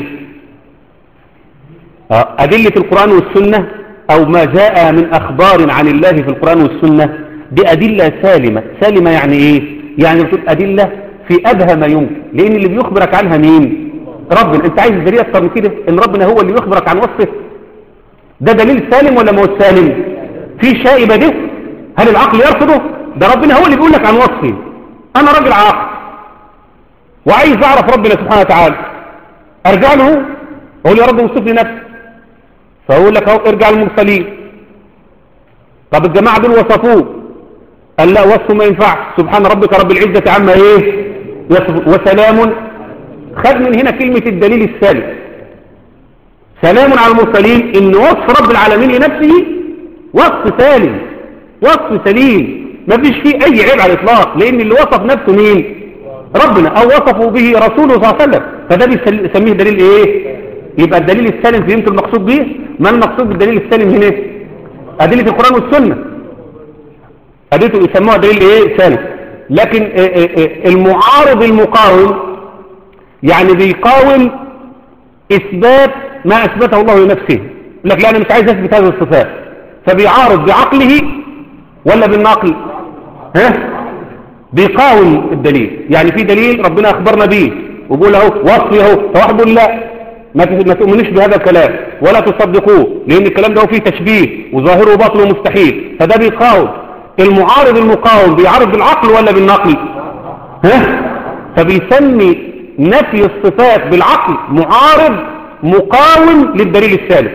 أدلة القرآن والسنة أو ما جاء من أخبار عن الله في القرآن والسنة دي أدلة سالمة سالمة يعني إيه؟ يعني بتقول أدلة في أبهى ما يمكن لأن اللي بيخبرك عنها مين؟ ربنا أنت عايز دليل أكتر من كده إن ربنا هو اللي يخبرك عن وصفه ده دليل سالم ولا مو سالم؟ في شائبة ده هل العقل يرفضه؟ ده ربنا هو اللي بيقول لك عن وصفه أنا راجل عاقل وعايز أعرف ربنا سبحانه وتعالى أرجع له أقول يا رب وصف لي نفسي فأقول لك اهو ارجع المرسلين طب الجماعة دول وصفوه قال لا وصفه ما ينفعش سبحان ربك رب العزة عما ايه وسلام خد من هنا كلمة الدليل السالم سلام على المرسلين ان وصف رب العالمين لنفسه وصف سالم وصف سليم ما فيش فيه اي عيب على الاطلاق لان اللي وصف نفسه مين ربنا او وصفه به رسوله صلى الله عليه وسلم فده بيسميه دليل ايه يبقى الدليل السالم فهمت المقصود به ما المقصود بالدليل السالم هنا أدلة القرآن والسنة أدلته يسموها دليل إيه سالم لكن المعارض المقاوم يعني بيقاوم إثبات ما أثبته الله لنفسه لك لا أنا مش عايز أثبت هذه الصفات فبيعارض بعقله ولا بالنقل ها بيقاوم الدليل يعني في دليل ربنا أخبرنا به وبيقول اهو وصفي اهو فواحد بيقول لا ما تؤمنوش بهذا الكلام ولا تصدقوه لأن الكلام ده فيه تشبيه وظاهره باطل ومستحيل فده بيقاوم المعارض المقاوم بيعارض بالعقل ولا بالنقل ها فبيسمي نفي الصفات بالعقل معارض مقاوم للدليل الثالث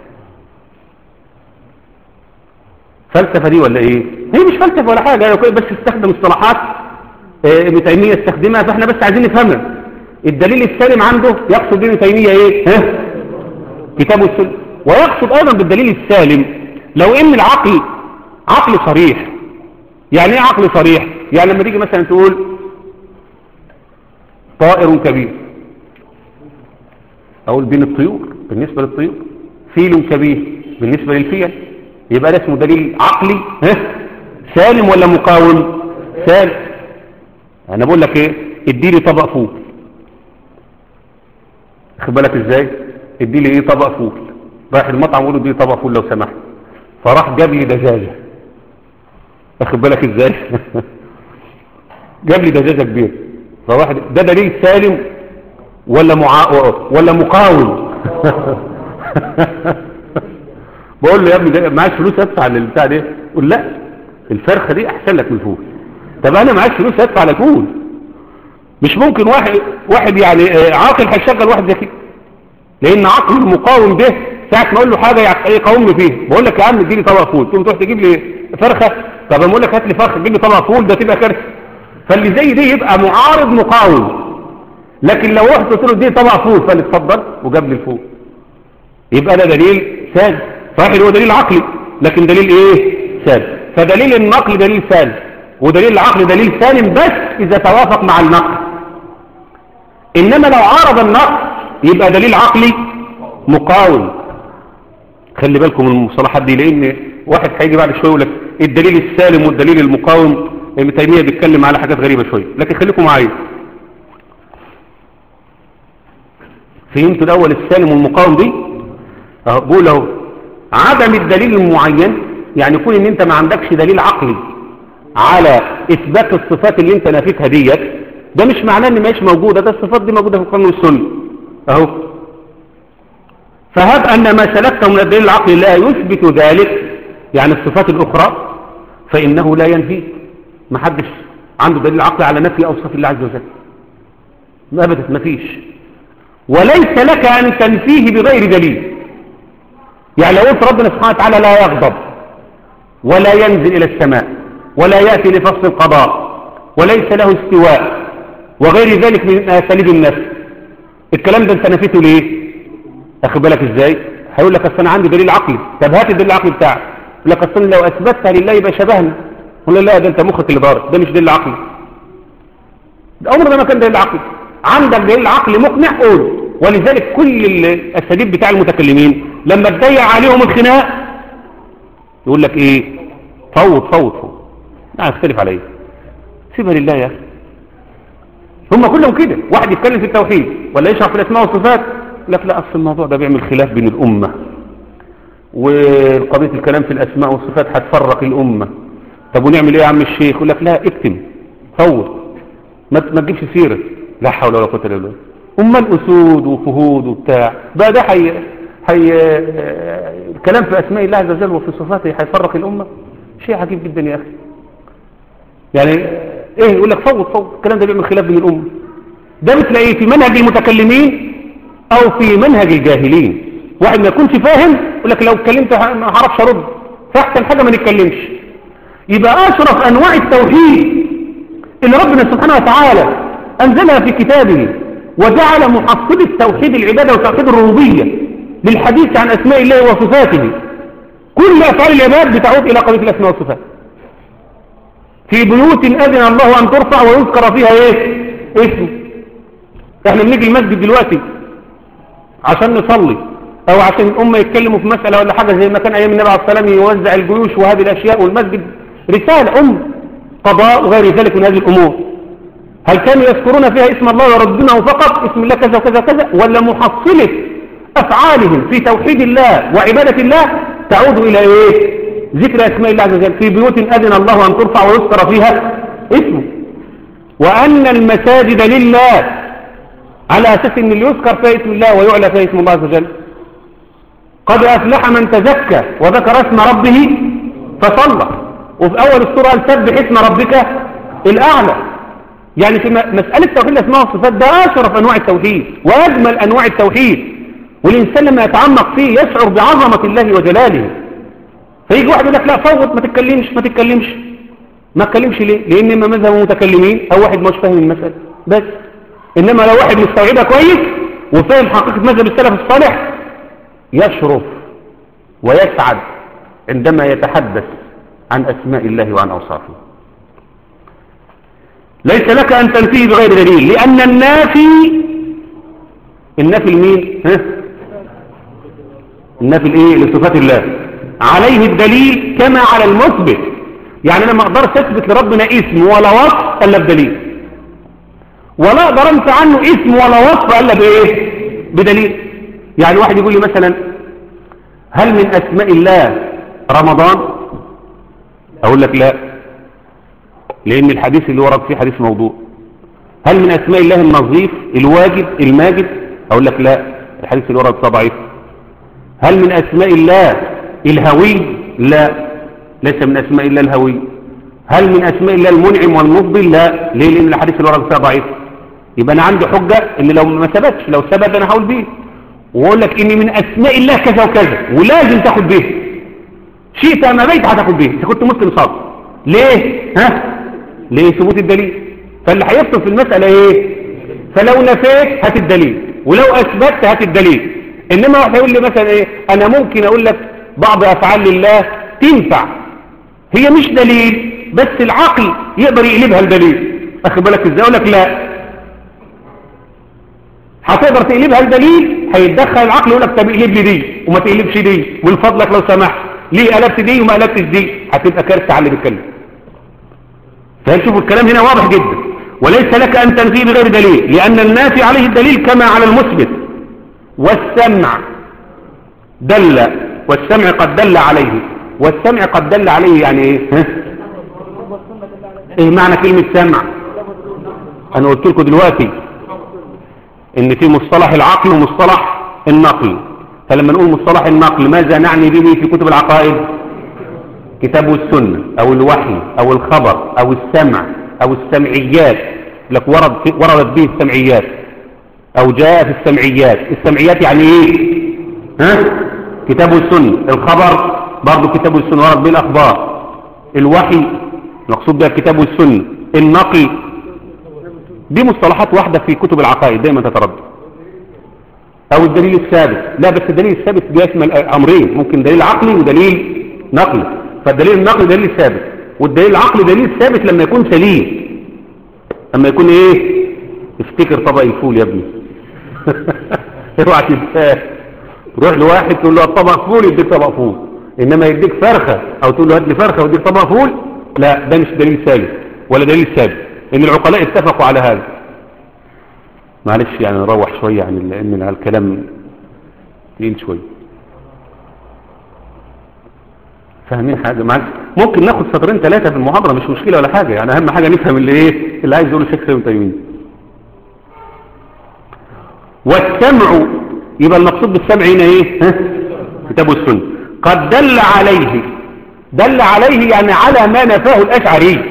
فلسفة دي ولا ايه هي مش فلسفة ولا حاجة بس استخدم اصطلاحات ابن تيمية استخدمها فاحنا بس عايزين نفهمها الدليل السالم عنده يقصد ابن تيمية ايه ها كتاب السنة ويقصد ايضا بالدليل السالم لو ان العقل عقل صريح يعني ايه عقل صريح يعني لما تيجي مثلا تقول طائر كبير اقول بين الطيور بالنسبة للطيور فيل كبير بالنسبة للفيل يبقى ده اسمه دليل عقلي ها سالم ولا مقاوم سالم انا بقول لك ايه اديني طبق فول خد بالك ازاي ادي لي ايه طبق فول رايح المطعم يقول له ادي لي طبق فول لو سمحت فراح جاب لي دجاجه واخد بالك ازاي جاب لي دجاجه كبيره فواحد ده دليل سالم ولا معا... ولا مقاوم بقول له يا ابني ده معاش فلوس ادفع للبتاع ده يقول لا الفرخه دي احسن لك من الفول طب انا معاش فلوس ادفع للفول مش ممكن واحد واحد يعني آه، عاقل هيشغل واحد ذكي لان عقل المقاوم ده ساعه ما اقول له حاجه يع- يقاومني فيه بقول لك يا عم اديني طبق فول تقوم تروح تجيب لي فرخه طب اقول لك هات لي فرخه تجيب لي طبق فول ده تبقى كارثه فاللي زي دي يبقى معارض مقاوم لكن لو رحت قلت له اديني طبق فول فقال لي اتفضل وجاب لي الفول يبقى ده دليل ساد صحيح هو دليل عقلي لكن دليل ايه ساد فدليل النقل دليل سالم ودليل العقل دليل سالم بس اذا توافق مع النقل انما لو عارض النقل يبقى دليل عقلي مقاوم خلي بالكم من المصطلحات دي لان واحد هيجي بعد شويه يقول لك الدليل السالم والدليل المقاوم ابن تيميه بيتكلم على حاجات غريبه شويه لكن خليكم معايا فهمتوا الاول السالم والمقاوم دي اهو بقول اهو عدم الدليل المعين يعني يكون ان انت ما عندكش دليل عقلي على اثبات الصفات اللي انت نافيتها ديت ده مش معناه ان ماهيش موجوده ده الصفات دي موجوده في القران والسنه اهو فهب ان ما سلكته من الدليل العقلي لا يثبت ذلك يعني الصفات الاخرى فانه لا ينفي ما حدش عنده دليل عقلي على نفي اوصاف الله عز وجل ما ابدا ما فيش وليس لك ان تنفيه بغير دليل يعني لو قلت ربنا سبحانه وتعالى لا يغضب ولا ينزل إلى السماء ولا يأتي لفصل القضاء وليس له استواء وغير ذلك من أساليب النفس الكلام ده انت نفيته ليه أخذ بالك ازاي هيقول لك اصل انا عندي دليل عقلي طب هات الدليل العقلي بتاعك يقول لك اصل لو اثبتها لله يبقى شبهنا يقول له لا ده انت مخك اللي ضارب ده مش دليل عقلي ده عمر ده ما كان دليل عقلي عندك دليل عقلي مقنع قول ولذلك كل الاساليب بتاع المتكلمين لما تضيع عليهم الخناق يقول لك ايه فوض فوض فوض لا اختلف عليه سيبها لله يا اخي هم كلهم كده واحد يتكلم في التوحيد ولا يشرح في الاسماء والصفات يقول لك لا اصل الموضوع ده بيعمل خلاف بين الامه وقضيه الكلام في الاسماء والصفات هتفرق الامه طب ونعمل ايه يا عم الشيخ يقول لك لا اكتم فوض ما ما تجيبش سيره لا حول ولا قوه الا بالله امال اسود وفهود وبتاع بقى ده حي حي الكلام في اسماء الله عز وجل وفي صفاته هيفرق الامه شيء عجيب جدا يا اخي يعني ايه يقول لك فوض فوض الكلام ده بيعمل خلاف بين الامه ده بتلاقيه في منهج المتكلمين او في منهج الجاهلين واحد ما يكونش فاهم يقول لك لو اتكلمت ما هعرفش ارد فاحسن حاجه ما نتكلمش يبقى اشرف انواع التوحيد اللي ربنا سبحانه وتعالى انزلها في كتابه وجعل محصل التوحيد العباده وتوحيد الربوبيه للحديث عن اسماء الله وصفاته كل افعال العباد بتعود الى قضيه الاسماء والصفات في بيوت اذن الله ان ترفع ويذكر فيها ايه اسمه احنا بنيجي المسجد دلوقتي عشان نصلي او عشان الامه يتكلموا في مساله ولا حاجه زي ما كان ايام النبي عليه الصلاه والسلام يوزع الجيوش وهذه الاشياء والمسجد رساله ام قضاء وغير ذلك من هذه الامور هل كانوا يذكرون فيها اسم الله ويردونه فقط اسم الله كذا وكذا وكذا ولا محصله افعالهم في توحيد الله وعباده الله تعود الى ايه ذكر اسماء الله عز وجل في بيوت اذن الله ان ترفع ويذكر فيها اسمه وان المساجد لله على اساس ان اللي يذكر فيها اسم الله ويعلى فيها اسم الله عز وجل قد افلح من تزكى وذكر اسم ربه فصلى وفي اول السوره قال سبح اسم ربك الاعلى يعني في مساله توحيد الاسماء والصفات ده اشرف انواع التوحيد واجمل انواع التوحيد والانسان لما يتعمق فيه يشعر بعظمه الله وجلاله فيجي واحد يقول لك لا فوت ما تتكلمش ما تتكلمش ما تتكلمش ليه لان اما مذهب متكلمين او واحد مش فاهم المساله بس انما لو واحد مستوعبها كويس وفاهم حقيقه مذهب السلف الصالح يشرف ويسعد عندما يتحدث عن اسماء الله وعن اوصافه ليس لك ان تنفيه بغير دليل لان النافي النافي لمين ها النافي الايه لصفات الله عليه الدليل كما على المثبت يعني انا ما اقدرش اثبت لربنا اسم ولا وصف الا بدليل ولا اقدر انسى عنه اسم ولا وصف الا بايه بدليل يعني واحد يقول لي مثلا هل من أسماء الله رمضان أقول لك لا لأن الحديث اللي ورد فيه حديث موضوع هل من أسماء الله النظيف الواجب الماجد أقول لك لا الحديث اللي ورد فيه ضعيف هل من أسماء الله الهوي لا ليس من أسماء الله الهوي هل من أسماء الله المنعم والمفضل لا ليه لأن الحديث اللي ورد فيه ضعيف يبقى أنا عندي حجة إن لو ما ثبتش لو ثبت أنا هقول بيه وأقول لك إن من أسماء الله كذا وكذا ولازم تاخد به شئت أما بيت هتاخد به إذا كنت مسلم صادق ليه ها ليه ثبوت الدليل فاللي هيفصل في المسألة ايه فلو نفيت هات الدليل ولو اثبتت هات الدليل انما واحد يقول لي مثلا ايه انا ممكن اقول لك بعض افعال الله تنفع هي مش دليل بس العقل يقدر يقلبها الدليل اخد بالك ازاي اقول لك لا هتقدر تقلبها الدليل هيتدخل العقل يقول لك طب اقلب لي دي وما تقلبش دي من فضلك لو سمحت ليه قلبت دي وما قلبتش دي هتبقى كارثه على اللي بيتكلم فشوفوا الكلام هنا واضح جدا وليس لك أن تنفيه بغير دليل لأن الناس عليه الدليل كما على المثبت والسمع دل والسمع قد دل عليه والسمع قد دل عليه يعني ايه ها؟ ايه معنى كلمة سمع انا قلت لكم دلوقتي ان في مصطلح العقل ومصطلح النقل فلما نقول مصطلح النقل ماذا نعني به في كتب العقائد كتاب والسنة او الوحي او الخبر او السمع او السمعيات لك ورد في وردت به السمعيات او جاء في السمعيات السمعيات يعني ايه ها كتاب والسنة الخبر برضه كتاب والسنة ورد به الاخبار الوحي مقصود بها الكتاب والسنة النقل دي مصطلحات واحدة في كتب العقائد دايما تتردد او الدليل الثابت لا بس الدليل الثابت بيشمل امرين ممكن دليل عقلي ودليل نقلي فالدليل النقلي دليل ثابت والدليل العقلي دليل ثابت لما يكون سليم لما يكون ايه افتكر طبق الفول يا ابني اوعى تنساه تروح لواحد تقول له الطبق فول يديك طبق فول انما يديك فرخه او تقول له هات لي فرخه ويديك طبق فول لا ده مش دليل ثابت ولا دليل ثابت ان العقلاء اتفقوا على هذا معلش يعني نروح شويه عن لان الكلام تقيل شويه فاهمين حاجة معلش ممكن ناخد سطرين ثلاثة في المحاضرة مش مشكلة ولا حاجة يعني أهم حاجة نفهم اللي إيه اللي عايز يقوله الشيخ سيد تيمين والسمع يبقى المقصود بالسمع هنا إيه ها؟ كتاب السنة قد دل عليه دل عليه يعني على ما نفاه الأشعري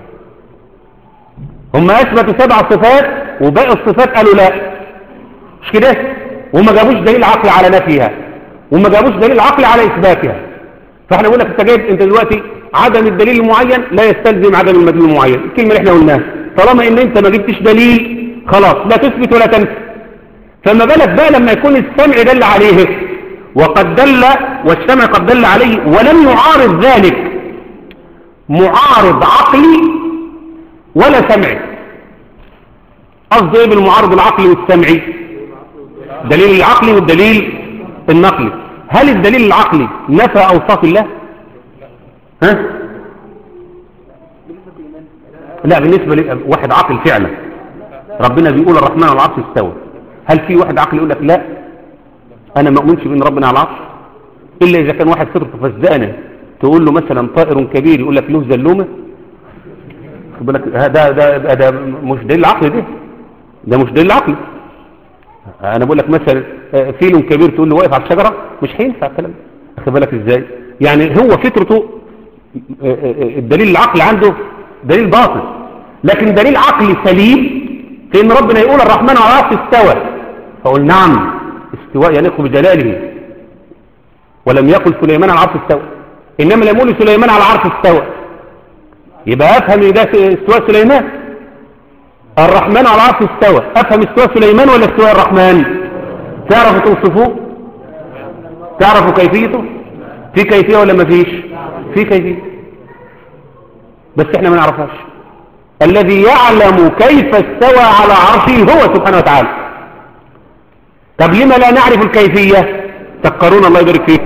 هم أثبتوا سبع صفات وباقي الصفات قالوا لا مش كده وما جابوش دليل عقلي على نفيها وما جابوش دليل عقلي على إثباتها فاحنا نقول لك انت جايب انت دلوقتي عدم الدليل المعين لا يستلزم عدم المدلول المعين الكلمه اللي احنا قلناها طالما ان انت ما جبتش دليل خلاص لا تثبت ولا تنفي فما بالك بقى لما يكون السمع دل عليه وقد دل والسمع قد دل عليه ولم يعارض ذلك معارض عقلي ولا سمعي قصده ايه بالمعارض العقلي والسمعي دليل العقلي والدليل النقلي هل الدليل العقلي نفى أوصاف الله ها لا بالنسبة لواحد عاقل فعلا ربنا بيقول الرحمن على العرش استوى هل في واحد عاقل يقول لك لا انا ما اؤمنش بان ربنا على العرش الا اذا كان واحد فطرته فزانه تقول له مثلا طائر كبير يقول لك له زلومه خد بالك ده ده ده, ده مش دليل عقلي ده ده مش دليل عقلي انا بقول لك مثلا فيل كبير تقول له واقف على الشجره مش هينفع الكلام خد بالك ازاي يعني هو فطرته الدليل العقلي عنده دليل باطل لكن دليل عقلي سليم في ان ربنا يقول الرحمن على العرش استوى فقول نعم استواء يليق بجلاله ولم يقل سليمان على العرش استوى انما لم يقول سليمان على العرش استوى يبقى افهم ان ده استواء سليمان الرحمن على العرش استوى افهم استواء سليمان ولا استواء الرحمن تعرفوا توصفوه تعرفوا كيفيته في كيفية ولا ما فيش في كيفية بس احنا ما نعرفهاش الذي يعلم كيف استوى على عرشه هو سبحانه وتعالى طب لما لا نعرف الكيفية تذكرون الله يبارك فيك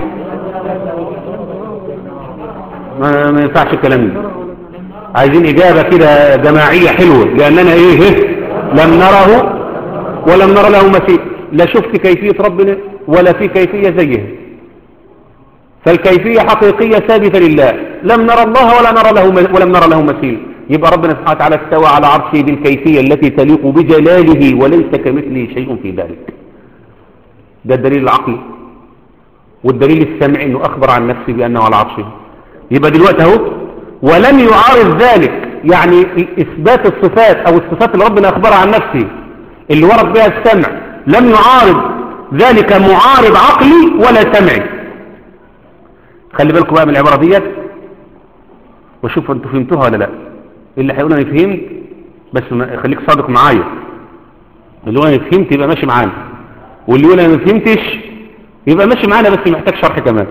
ما, ما ينفعش الكلام ده عايزين إجابة كده جماعية حلوة لأننا إيه لم نره ولم نرى له مثيل لا شفت كيفية ربنا ولا في كيفية زيها فالكيفية حقيقية ثابتة لله لم نرى الله ولا نرى له ولم نرى له مثيل يبقى ربنا سبحانه وتعالى استوى على عرشه بالكيفية التي تليق بجلاله وليس كمثله شيء في ذلك ده الدليل العقلي والدليل السمعي انه اخبر عن نفسه بانه على عرشه يبقى دلوقتي اهو ولم يعارض ذلك يعني اثبات الصفات او الصفات اللي ربنا اخبرها عن نفسه اللي ورد بها السمع لم يعارض ذلك معارض عقلي ولا سمعي خلي بالكم بقى من العبارة ديت وشوفوا انتوا فهمتوها ولا لا اللي هيقول انا فهمت بس خليك صادق معايا اللي هو انا فهمت يبقى ماشي معانا واللي يقول انا ما فهمتش يبقى ماشي معانا بس محتاج شرح كمان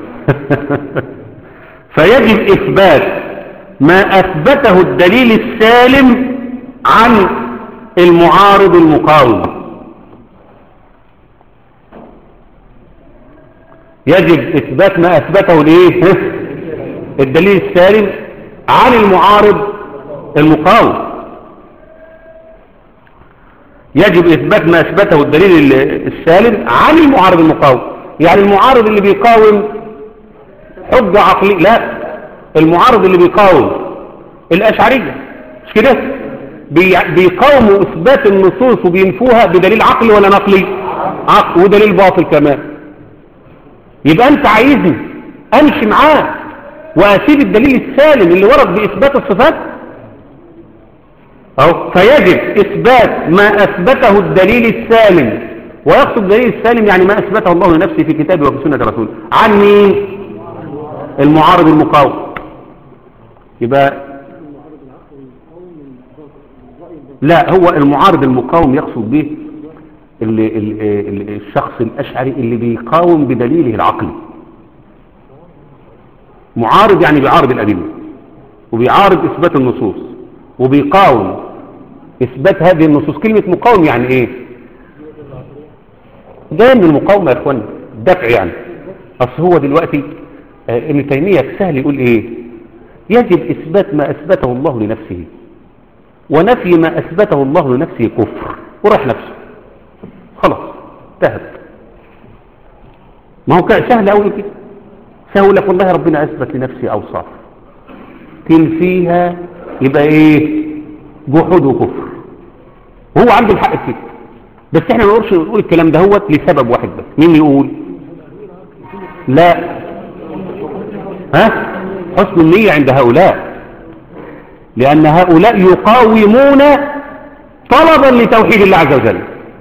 فيجب اثبات ما اثبته الدليل السالم عن المعارض المقاوم يجب اثبات ما اثبته الايه الدليل السالم عن المعارض المقاوم يجب اثبات ما اثبته الدليل السالم عن المعارض المقاوم يعني المعارض اللي بيقاوم حجة عقلية لا المعارض اللي بيقاوم الاشعرية مش كده بيقاوموا اثبات النصوص وبينفوها بدليل عقلي ولا نقلي عقل ودليل باطل كمان يبقى انت عايزني امشي معاه واسيب الدليل السالم اللي ورد باثبات الصفات أو فيجب اثبات ما اثبته الدليل السالم ويقصد الدليل السالم يعني ما اثبته الله لنفسه في كتابه وفي سنه رسوله عن مين المعارض المقاوم يبقى لا هو المعارض المقاوم يقصد به اللي اللي الشخص الأشعري اللي بيقاوم بدليله العقلي معارض يعني بيعارض الأدلة وبيعارض إثبات النصوص وبيقاوم إثبات هذه النصوص كلمة مقاوم يعني إيه جاي من المقاومة يا إخوانا دفع يعني أصل هو دلوقتي ابن تيمية سهل يقول إيه يجب إثبات ما أثبته الله لنفسه ونفي ما أثبته الله لنفسه كفر وراح نفسه خلاص انتهت ما هو كان سهل قوي كده سهل لك والله ربنا اثبت لنفسي اوصاف تنفيها يبقى ايه جحود وكفر هو عنده الحق كده بس احنا ما نقولش نقول الكلام ده هو لسبب واحد بس مين يقول لا ها حسن النية عند هؤلاء لأن هؤلاء يقاومون طلبا لتوحيد الله عز وجل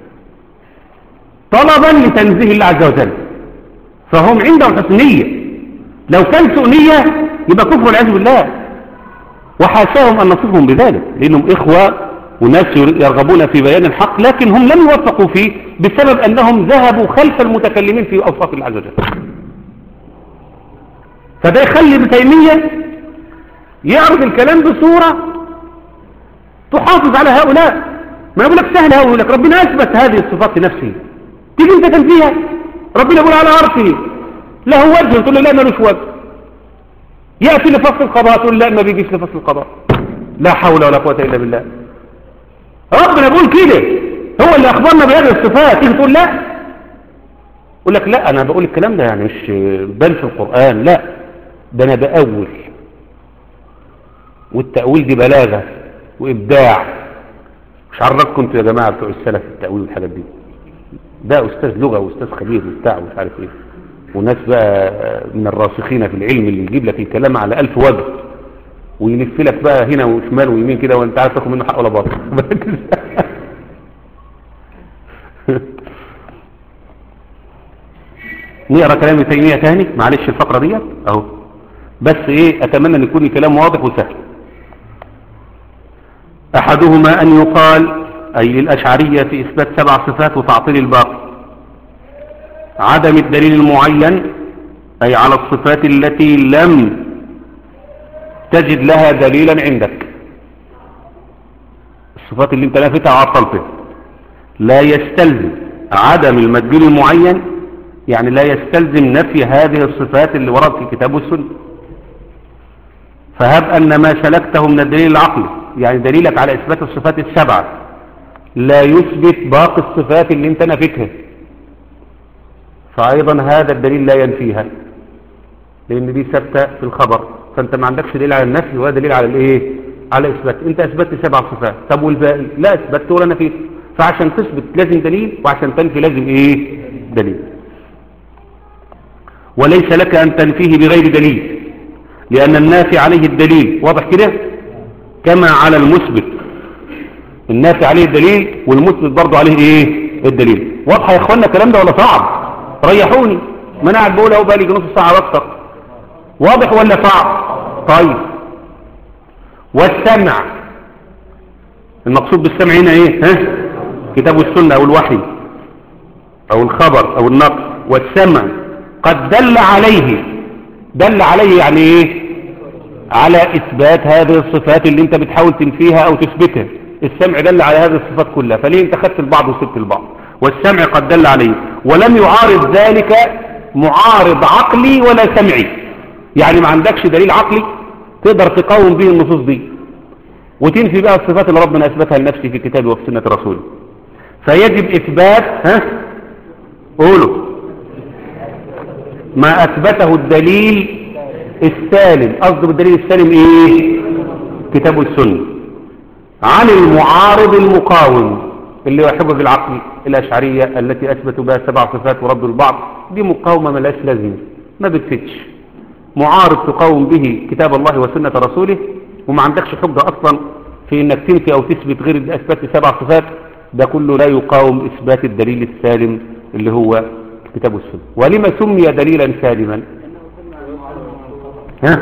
طلبا لتنزيه الله عز وجل فهم عندهم حسنية لو كان سوء نية يبقى كفر والعياذ بالله وحاشاهم أن نصفهم بذلك لأنهم إخوة وناس يرغبون في بيان الحق لكن هم لم يوفقوا فيه بسبب أنهم ذهبوا خلف المتكلمين في أوصاف الله عز وجل فده يخلي ابن تيمية يعرض الكلام بصورة تحافظ على هؤلاء ما يقول لك سهل هؤلاء لك ربنا أثبت هذه الصفات لنفسه تيجي انت تنفيها ربنا يقول على عرشه له وجه تقول له لا ملوش وجه يأتي لفصل القضاء تقول لا ما بيجيش لفصل القضاء لا حول ولا قوة إلا بالله ربنا بيقول كده هو اللي أخبرنا بهذه الصفات تيجي تقول لا يقول لك لا أنا بقول الكلام ده يعني مش بل في القرآن لا ده أنا بأول والتأويل دي بلاغة وإبداع مش عرفكم انتوا يا جماعة بتوع السلف التأويل والحاجات دي ده أستاذ لغة وأستاذ خبير وبتاع ومش عارف إيه وناس بقى من الراسخين في العلم اللي يجيب لك الكلام على ألف وجه ويلف لك بقى هنا وشمال ويمين كده وانت عارف تاخد منه حق ولا باطل نقرا كلام ابن تيميه تاني معلش الفقره ديت اهو بس ايه اتمنى ان يكون الكلام واضح وسهل احدهما ان يقال اي للاشعريه في اثبات سبع صفات وتعطيل الباقي عدم الدليل المعين اي على الصفات التي لم تجد لها دليلا عندك الصفات اللي انت لافتها وعطلتها لا يستلزم عدم المدلول المعين يعني لا يستلزم نفي هذه الصفات اللي ورد في الكتاب والسنة فهب أن ما سلكته من الدليل العقلي يعني دليلك على إثبات الصفات السبعة لا يثبت باقي الصفات اللي انت نفتها فأيضا هذا الدليل لا ينفيها لأن دي ثابتة في الخبر فأنت ما عندكش دليل على النفي ولا دليل على الإيه على إثبات أنت أثبتت سبع صفات طب والباقي لا أثبتت ولا نفيت فعشان تثبت لازم دليل وعشان تنفي لازم إيه دليل وليس لك أن تنفيه بغير دليل لأن النافي عليه الدليل واضح كده كما على المثبت النافي عليه الدليل والمثبت برضه عليه ايه الدليل واضح يا اخوانا الكلام ده ولا صعب ريحوني ما انا قاعد بقول اهو بقالي نص ساعه واكثر واضح ولا صعب طيب والسمع المقصود بالسمع هنا ايه ها كتاب السنه او الوحي او الخبر او النقل والسمع قد دل عليه دل عليه يعني ايه على اثبات هذه الصفات اللي انت بتحاول تنفيها او تثبتها السمع دل على هذه الصفات كلها فليه انت خدت البعض وسبت البعض والسمع قد دل عليه ولم يعارض ذلك معارض عقلي ولا سمعي يعني ما عندكش دليل عقلي تقدر تقاوم به النصوص دي وتنفي بقى الصفات اللي ربنا اثبتها لنفسه في كتابه وفي سنه رسوله فيجب اثبات ها قولوا ما اثبته الدليل السالم قصده بالدليل السالم ايه كتاب السنه عن المعارض المقاوم اللي هو حجج العقل الأشعرية التي أثبتوا بها سبع صفات ورد البعض دي مقاومة ملاش لازمة ما بتفتش معارض تقاوم به كتاب الله وسنة رسوله وما عندكش حجة أصلا في إنك تنفي أو تثبت غير إثبات سبع صفات ده كله لا يقاوم إثبات الدليل السالم اللي هو كتاب السنة ولما سمي دليلا سالما ها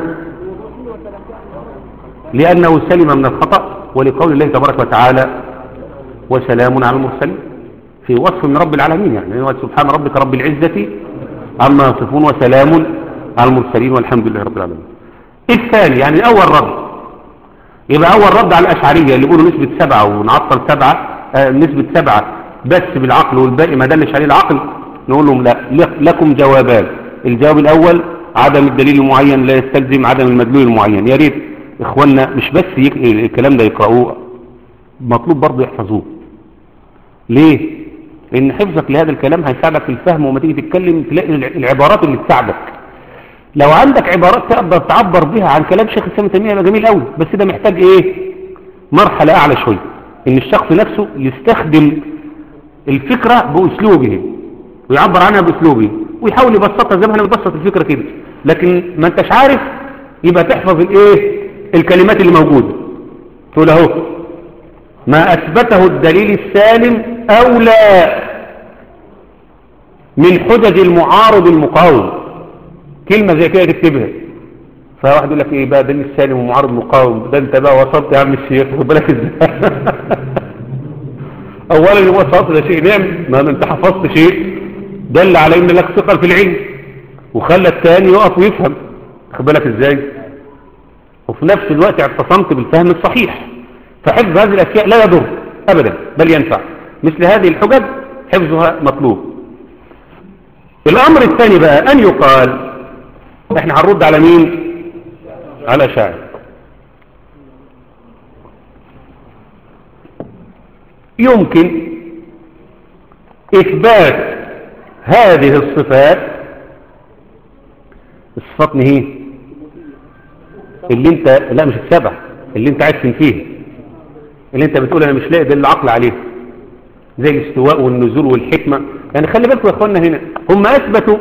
لأنه سلم من الخطأ ولقول الله تبارك وتعالى وسلام على المرسلين في وصف من رب العالمين يعني سبحان ربك رب العزة عما يصفون وسلام على المرسلين والحمد لله رب العالمين الثاني يعني أول رد يبقى أول رد على الأشعرية اللي يقولوا نسبة سبعة ونعطل سبعة آه نسبة سبعة بس بالعقل والباقي ما دلش عليه العقل نقول لهم لا لكم جوابان الجواب الأول عدم الدليل المعين لا يستلزم عدم المدلول المعين يا ريت إخواننا مش بس يك... الكلام ده يقرأوه مطلوب برضه يحفظوه ليه لان حفظك لهذا الكلام هيساعدك في الفهم وما تيجي تتكلم تلاقي العبارات اللي تساعدك لو عندك عبارات تقدر تعبر بها عن كلام شيخ الاسلام تيميه يبقى جميل قوي بس ده محتاج ايه مرحله اعلى شويه ان الشخص نفسه يستخدم الفكره باسلوبه ويعبر عنها باسلوبه ويحاول يبسطها زي ما احنا بنبسط الفكره كده لكن ما انتش عارف يبقى تحفظ الايه الكلمات اللي موجوده تقول اهو ما أثبته الدليل السالم أولى من حجج المعارض المقاوم كلمة زي كده تكتبها فواحد يقول لك ايه بقى دليل السالم ومعارض مقاوم ده انت بقى وصلت يا عم الشيخ خد بالك ازاي اولا وصلت ده شيء نعم ما انت حفظت شيء دل على ان لك ثقل في العلم وخلى الثاني يقف ويفهم خد بالك ازاي وفي نفس الوقت اعتصمت بالفهم الصحيح فحفظ هذه الأشياء لا يضر أبدا بل ينفع مثل هذه الحجج حفظها مطلوب الأمر الثاني بقى أن يقال احنا هنرد على مين على شاعر يمكن إثبات هذه الصفات الصفات هي اللي انت لا مش السبع اللي انت عايز تنفيه اللي انت بتقول انا مش لاقي دليل عقل عليه زي الاستواء والنزول والحكمة يعني خلي بالكم يا اخوانا هنا هم اثبتوا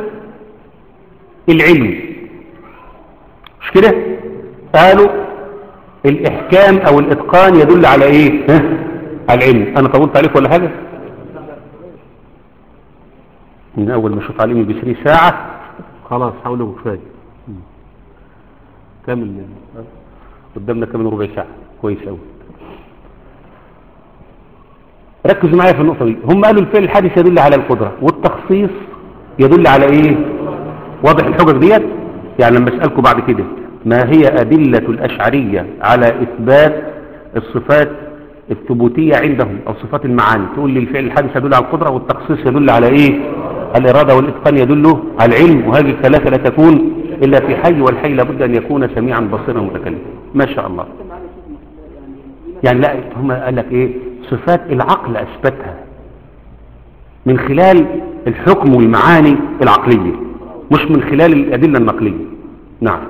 العلم مش كده قالوا الاحكام او الاتقان يدل على ايه ها؟ على العلم انا طولت عليك ولا حاجة من اول ما اشوف عليهم بيسري ساعة خلاص حاولوا كفايه كامل قدامنا كمان ربع ساعة كويس قوي ركزوا معايا في النقطة دي هم قالوا الفعل الحادث يدل على القدرة والتخصيص يدل على ايه واضح الحجج ديت يعني لما اسألكم بعد كده ما هي أدلة الأشعرية على إثبات الصفات الثبوتية عندهم أو صفات المعاني تقول لي الفعل الحادث يدل على القدرة والتخصيص يدل على ايه الإرادة والإتقان يدل على العلم وهذه الثلاثة لا تكون إلا في حي والحي لابد أن يكون سميعا بصيرا متكلما ما شاء الله يعني لا هم قال لك ايه صفات العقل اثبتها من خلال الحكم والمعاني العقلية مش من خلال الأدلة النقلية نعم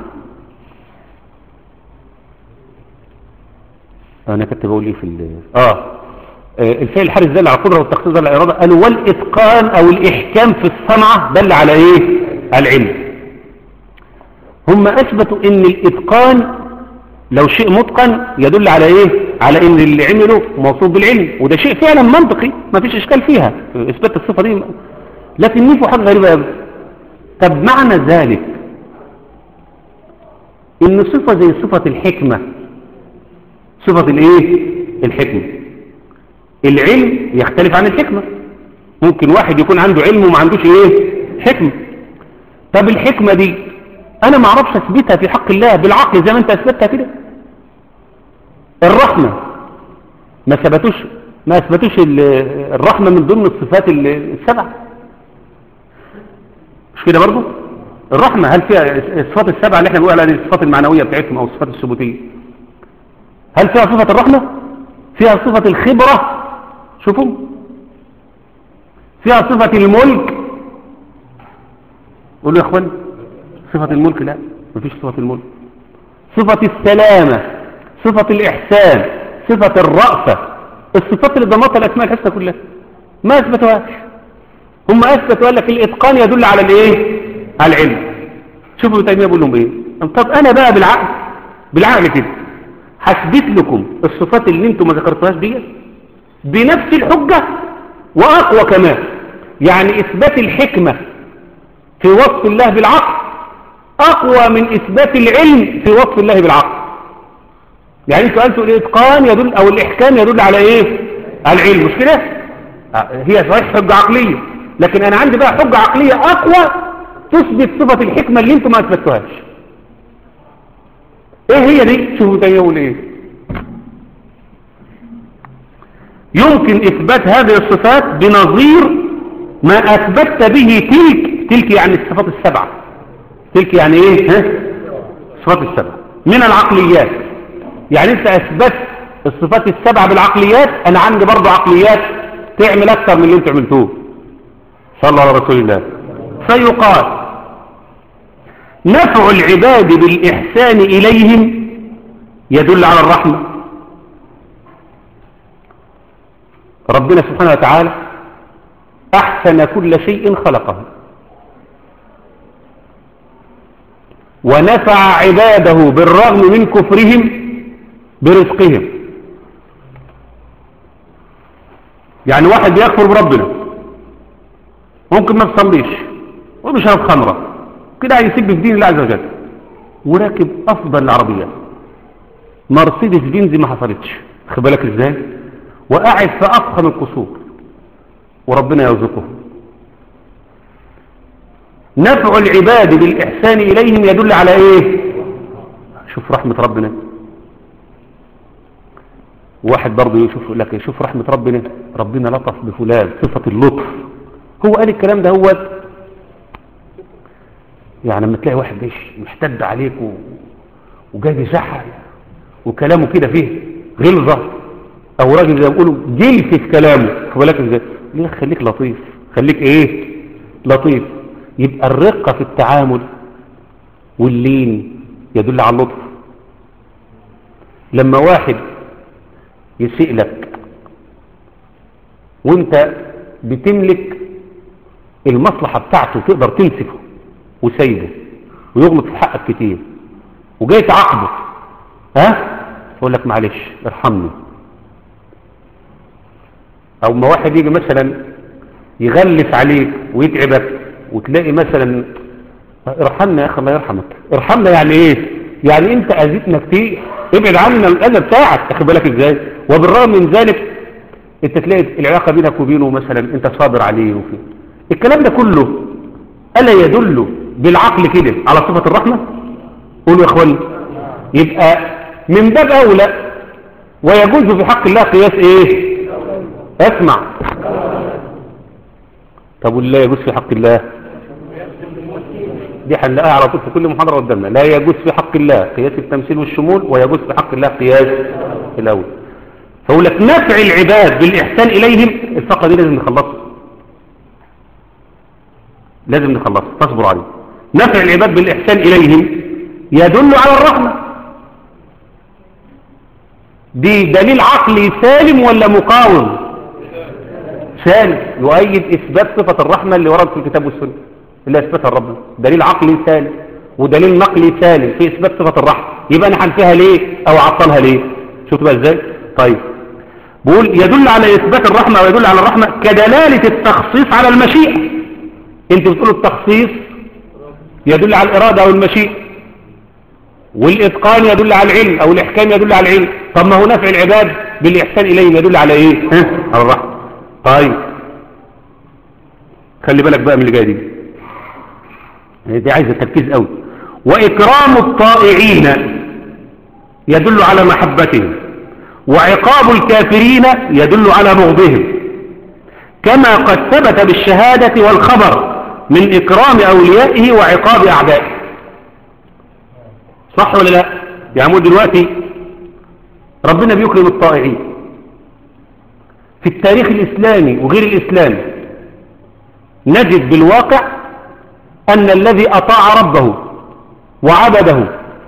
أنا كنت بقول إيه في ال آه آه، الفعل الحارس دل على القدرة والتخصيص دل على الإرادة قالوا والإتقان أو الإحكام في الصنعة دل على إيه على العلم هم أثبتوا إن الإتقان لو شيء متقن يدل على إيه على إن اللي عمله موصوف بالعلم وده شيء فعلا منطقي ما فيش إشكال فيها إثبات الصفة دي لكن نيفوا حاجة غريبة أوي طب معنى ذلك إن صفة زي صفة الحكمة صفة الإيه الحكمة العلم يختلف عن الحكمة ممكن واحد يكون عنده علم وما عندوش ايه حكمة طب الحكمة دي انا ما اعرفش اثبتها في حق الله بالعقل زي ما انت اثبتها كده الرحمة ما ثبتوش ما اثبتوش ال- الرحمة من ضمن الصفات ال- السبع مش كده برضو الرحمة هل فيها الصفات السبعة اللي احنا بنقول عليها الصفات المعنوية بتاعتهم او الصفات الثبوتية هل فيها صفة الرحمة فيها صفة الخبرة شوفوا فيها صفة الملك قولوا يا اخوان صفة الملك لا مفيش صفة الملك صفة السلامة صفة الإحسان صفة الرأفة الصفات اللي ضمتها الأسماء الحسنى كلها ما أثبتوهاش هم أثبتوا قال لك الإتقان يدل على الإيه على العلم شوفوا ابن تيمية بيقول لهم إيه طب أنا بقى بالعقل بالعقل كده هثبت لكم الصفات اللي انتم ما ذكرتوهاش دي بنفس الحجة وأقوى كمان يعني إثبات الحكمة في وصف الله بالعقل أقوى من إثبات العلم في وصف الله بالعقل يعني انتوا قلتوا الإتقان يدل أو الإحكام يدل على إيه على العلم مش كده آه، هي صحيح حجة عقلية لكن أنا عندي بقى حجة عقلية أقوى تثبت صفة الحكمة اللي انتم ما أثبتوهاش ايه هي دي شوفوا ده يقول ايه يمكن اثبات هذه الصفات بنظير ما اثبتت به تلك تلك يعني الصفات السبعة تلك يعني ايه ها الصفات السبعة من العقليات يعني انت اثبت الصفات السبعة بالعقليات انا عندي برضو عقليات تعمل اكثر من اللي انت عملتوه صلى الله على رسول الله فيقال نفع العباد بالإحسان إليهم يدل على الرحمة ربنا سبحانه وتعالى أحسن كل شيء خلقه ونفع عباده بالرغم من كفرهم برزقهم يعني واحد يكفر بربنا ممكن ما تصليش وبيشرب خمره كده هيسب في دين الله عز وجل وراكب افضل العربيات مرسيدس بنز ما حصلتش خد بالك ازاي وقاعد في افخم القصور وربنا يرزقه نفع العباد بالاحسان اليهم يدل على ايه شوف رحمه ربنا واحد برضه يشوف يقول لك شوف رحمه ربنا ربنا لطف بفلان صفه اللطف هو قال الكلام ده هو يعني لما تلاقي واحد جيش محتد عليك و... وجاي يزعل وكلامه كده فيه غلظة او راجل زي ما بيقولوا جلف في كلامه خد بالك ازاي ليه خليك لطيف خليك ايه لطيف يبقى الرقة في التعامل واللين يدل على اللطف لما واحد يسيء لك وانت بتملك المصلحة بتاعته تقدر تمسكه وسيده ويغلط في حقك كتير وجاي تعاقبه ها يقول لك معلش ارحمني او ما واحد يجي مثلا يغلس عليك ويتعبك وتلاقي مثلا ارحمنا يا اخي الله يرحمك ارحمنا يعني ايه يعني انت اذيتنا كتير ابعد عنا الاذى بتاعك تاخد بالك ازاي وبالرغم من ذلك انت تلاقي العلاقه بينك وبينه مثلا انت صابر عليه وفي الكلام ده كله الا يدل بالعقل كده على صفه الرحمه قولوا يا اخواني يبقى من باب اولى ويجوز في حق الله قياس ايه اسمع طب ولا يجوز في حق الله دي هنلاقيها على طول في كل محاضره قدامنا لا يجوز في حق الله قياس التمثيل والشمول ويجوز في حق الله قياس الاول فاقول لك نفع العباد بالاحسان اليهم الفقره دي لازم نخلصها لازم نخلص تصبر عليه نفع العباد بالإحسان إليهم يدل على الرحمة دي دليل عقلي سالم ولا مقاوم سالم يؤيد إثبات صفة الرحمة اللي ورد في الكتاب والسنة اللي أثبتها ربنا دليل عقلي سالم ودليل نقلي سالم في إثبات صفة الرحمة يبقى أنا هنفيها ليه أو أعطلها ليه شفت بقى إزاي طيب بقول يدل على إثبات الرحمة ويدل على الرحمة كدلالة التخصيص على المشيئة انت بتقولوا التخصيص يدل على الإرادة أو المشيئة والإتقان يدل على العلم أو الإحكام يدل على العلم طب ما هو نفع العباد بالإحسان إليهم يدل على إيه ها؟ على الرحمة طيب خلي بالك بقى من اللي جاي دي دي عايزة تركيز قوي وإكرام الطائعين يدل على محبتهم وعقاب الكافرين يدل على بغضهم كما قد ثبت بالشهادة والخبر من إكرام أوليائه وعقاب أعدائه صح ولا لا يعني دلوقتي ربنا بيكرم الطائعين في التاريخ الإسلامي وغير الإسلامي نجد بالواقع أن الذي أطاع ربه وعبده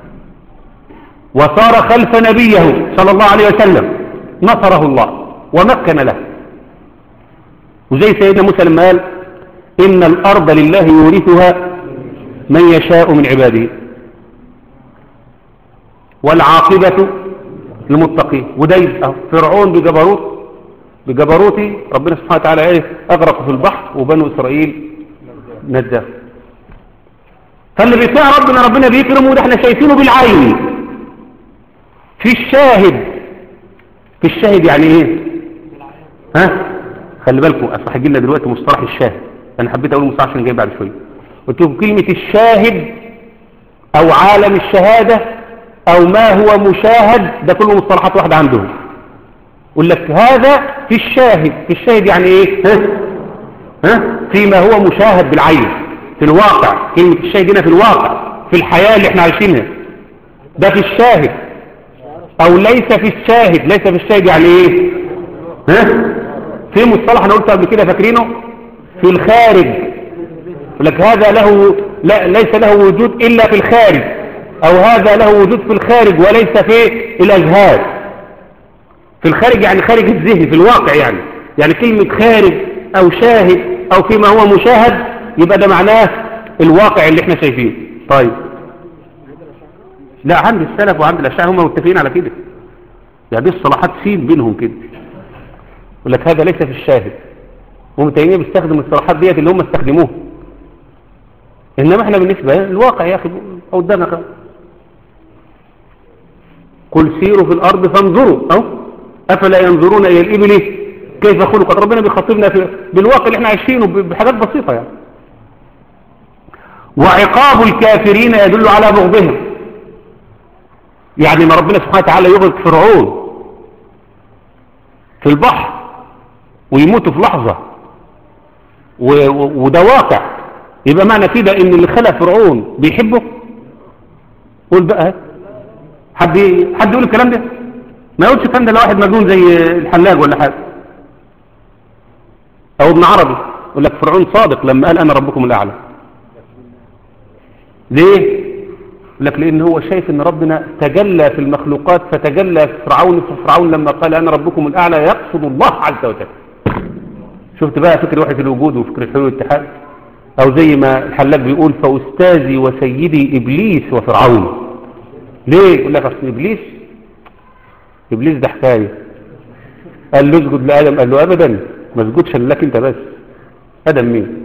وصار خلف نبيه صلى الله عليه وسلم نصره الله ومكن له وزي سيدنا موسى لما قال إن الأرض لله يورثها من يشاء من عباده والعاقبة للمتقين وده فرعون بجبروت بجبروتي ربنا سبحانه وتعالى ايه اغرق في البحر وبنو اسرائيل نجاه فاللي بيطيع ربنا ربنا بيكرمه وده احنا شايفينه بالعين في الشاهد في الشاهد يعني ايه ها خلي بالكم اصل هيجي لنا دلوقتي مصطلح الشاهد انا حبيت اقول مصطلح عشان جاي بعد شويه قلت لكم كلمه الشاهد او عالم الشهاده او ما هو مشاهد ده كله مصطلحات واحده عندهم يقول لك هذا في الشاهد في الشاهد يعني ايه ها ها فيما هو مشاهد بالعين في الواقع كلمه الشاهد هنا في الواقع في الحياه اللي احنا عايشينها ده في الشاهد او ليس في الشاهد ليس في الشاهد يعني ايه ها في مصطلح انا قلت قبل كده فاكرينه في الخارج يقول لك هذا له لا ليس له وجود الا في الخارج او هذا له وجود في الخارج وليس في الاذهان في الخارج يعني خارج الذهن في الواقع يعني يعني كلمة خارج او شاهد او فيما هو مشاهد يبقى ده معناه الواقع اللي احنا شايفينه طيب لا عند السلف وعند الاشاعره هم متفقين على كده يعني دي الصلاحات سين بينهم كده يقول لك هذا ليس في الشاهد هم تيميه بيستخدم الصلاحات ديت اللي هم استخدموها انما احنا بالنسبه للواقع يا اخي قدامك قل سيروا في الارض فانظروا اهو افلا ينظرون الى الابل كيف خلقت ربنا بيخاطبنا في بالواقع اللي احنا عايشينه بحاجات بسيطه يعني وعقاب الكافرين يدل على بغضهم يعني ما ربنا سبحانه وتعالى يغرق فرعون في البحر ويموتوا في لحظة وده واقع يبقى معنى كده ان اللي خلق فرعون بيحبه قول بقى حد حد يقول الكلام ده ما يقولش الكلام ده لواحد مجنون زي الحلاج ولا حاجه او ابن عربي يقول لك فرعون صادق لما قال انا ربكم الاعلى ليه لك لان هو شايف ان ربنا تجلى في المخلوقات فتجلى في فرعون في فرعون لما قال انا ربكم الاعلى يقصد الله عز وجل شفت بقى فكر وحده الوجود وفكر الحلول والاتحاد او زي ما الحلاج بيقول فاستاذي وسيدي ابليس وفرعون ليه يقول لك اصل ابليس ابليس ده حكايه قال له اسجد لادم قال له ابدا ما اسجدش لك انت بس ادم مين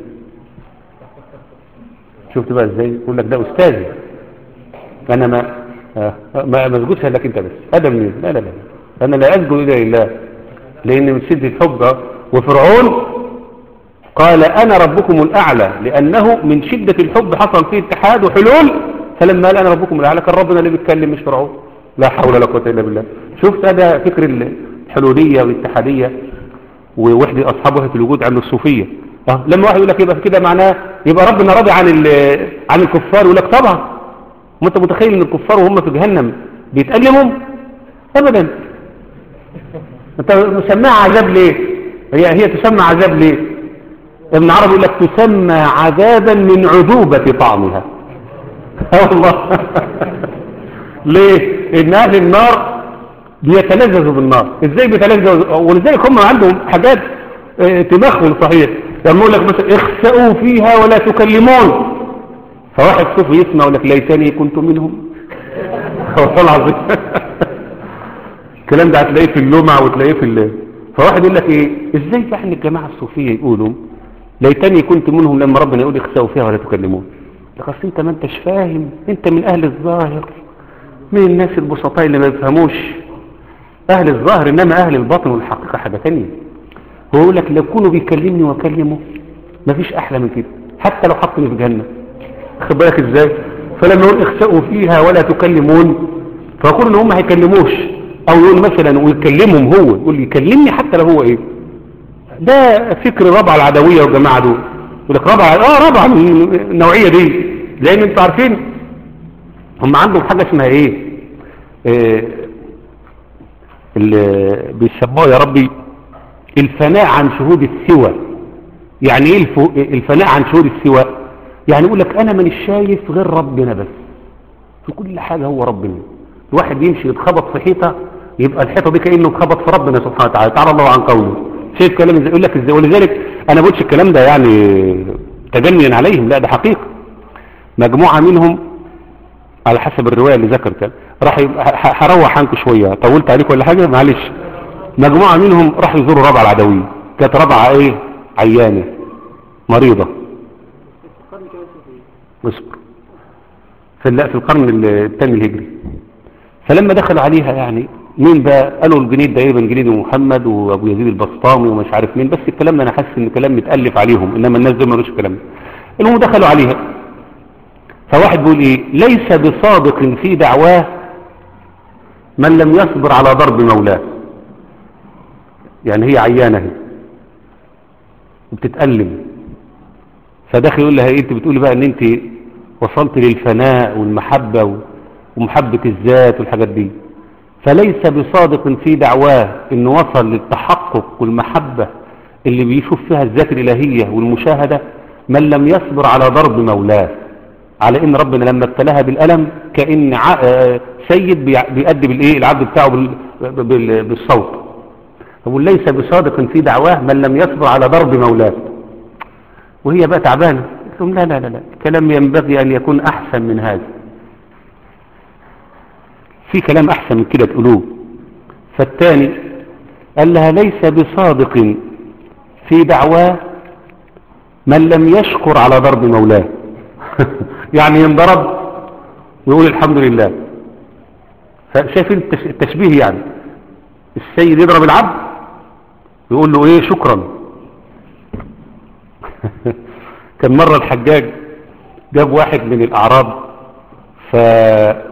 شفت بقى ازاي يقول لك ده استاذي انا ما ما ما اسجدش لك انت بس ادم مين لا لا لا انا لا اسجد الا لله لان من شده الحب وفرعون قال انا ربكم الاعلى لانه من شده الحب حصل فيه اتحاد وحلول فلما قال انا ربكم الاعلى كان ربنا اللي بيتكلم مش فرعون لا حول ولا قوه الا بالله شفت هذا فكر الحلوليه والاتحاديه ووحده اصحاب وحده الوجود عند الصوفيه أه؟ لما واحد يقول لك يبقى كده معناه يبقى ربنا راضي عن عن الكفار يقول لك طبعا ما انت متخيل ان الكفار وهم في جهنم بيتألموا ابدا انت مسميها عذاب ليه هي هي تسمى عذاب ليه ابن عربي يقول لك تسمى عذابا من عذوبة طعمها اه والله ليه ان اهل النار بيتلذذوا بالنار ازاي بيتلذذوا ولذلك هم عندهم حاجات اه تمخل صحيح لما يقول لك مثلا اخسأوا فيها ولا تكلمون فواحد صوفي يسمع يقول لك ليتني كنت منهم والله العظيم الكلام ده هتلاقيه في اللمع وتلاقيه في ال... فواحد يقول لك ايه ازاي بقى ان الجماعه الصوفيه يقولوا ليتني كنت منهم لما ربنا يقول اخسأوا فيها ولا تكلمون لك اصل انت ما انتش فاهم انت من اهل الظاهر من الناس البسطاء اللي ما بيفهموش اهل الظاهر انما اهل الباطن والحقيقه حاجه ثانيه هو يقول لك لو كونوا بيكلمني واكلمه مفيش احلى من كده حتى لو حطني في جهنم خد بالك ازاي فلما يقول اخسأوا فيها ولا تكلمون فيقول ان هم هيكلموش او يقول مثلا ويكلمهم هو يقول يكلمني حتى لو هو ايه ده فكر ربع العدوية والجماعة دول يقول لك ربع اه ربع من النوعية دي لان انتوا عارفين هم عندهم حاجة اسمها ايه, إيه اللي بيسموها يا ربي الفناء عن شهود السوى يعني ايه الف- الفناء عن شهود السوى يعني يقول لك انا مانيش شايف غير ربنا بس في كل حاجة هو ربنا الواحد يمشي يتخبط في حيطة يبقى الحيطة دي كأنه اتخبط في ربنا سبحانه وتعالى تعالى الله عن قوله شايف كلام ازاي يقول لك ازاي ولذلك انا بقولش الكلام ده يعني تجنيا عليهم لا ده حقيقة مجموعة منهم على حسب الرواية اللي ذكرتها راح يبقى ح- هروح عنكم شوية طولت عليك ولا حاجة معلش مجموعة منهم راح يزوروا ربع العدوية كانت ربعة ايه عيانة مريضة اصبر في لا في القرن الثاني الهجري فلما دخلوا عليها يعني مين بقى قالوا الجنيد ده ابن جنيد محمد وابو يزيد البسطامي ومش عارف مين بس الكلام ده انا حاسس ان كلام متالف عليهم انما الناس دول مالوش الكلام ده المهم دخلوا عليها فواحد بيقول ايه ليس بصادق في دعواه من لم يصبر على ضرب مولاه يعني هي عيانه هي وبتتألم فداخل يقول لها ايه انت بتقولي بقى ان انت وصلت للفناء والمحبة و- ومحبة الذات والحاجات دي فليس بصادق في دعواه انه وصل للتحقق والمحبة اللي بيشوف فيها الذات الالهية والمشاهدة من لم يصبر على ضرب مولاه على ان ربنا لما ابتلاها بالالم كان ع- آه، سيد بيع- بيأدي بالايه العبد بتاعه بال- بال- بالصوت فبقول ليس بصادق في دعواه من لم يصبر على ضرب مولاه وهي بقى تعبانه قلت لهم لا لا لا لا الكلام ينبغي ان يكون احسن من هذا في كلام احسن من كده تقولوه فالثاني قال لها ليس بصادق في دعواه من لم يشكر على ضرب مولاه يعني ينضرب ويقول الحمد لله فشايفين التش- التشبيه يعني السيد يضرب العبد يقول له ايه شكرا كان مرة الحجاج جاب واحد من الأعراب فأمر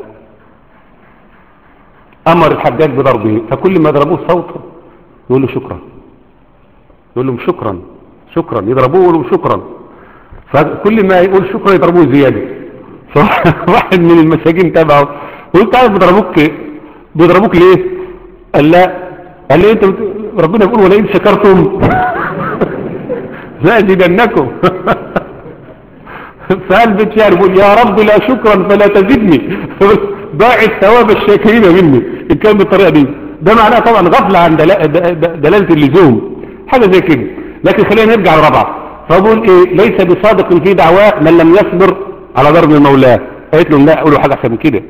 الحجاج بضربه فكل ما ضربوه صوته يقول له شكرا يقول لهم شكرا شكرا يضربوه يقول لهم شكرا فكل ما يقول شكرا يضربوه زيادة فواحد من المساجين تبعه قلت تعالى بيضربوك بيضربوك ليه قال لا قال لي انت بت- ربنا يقول ولئن شكرتم لأزيدنكم فقال بيت شعر يقول يا رب لا شكرا فلا تزدني باعث ثواب الشاكرين مني إن كان بالطريقة دي ده معناه طبعا غفلة عن دلا- د- د- دلالة اللزوم حاجة زي كده لكن خلينا نرجع لرابعة فبقول ايه ليس بصادق في دعواه من لم يصبر على ضرب مولاه قالت لهم لا قولوا حاجة أحسن من كده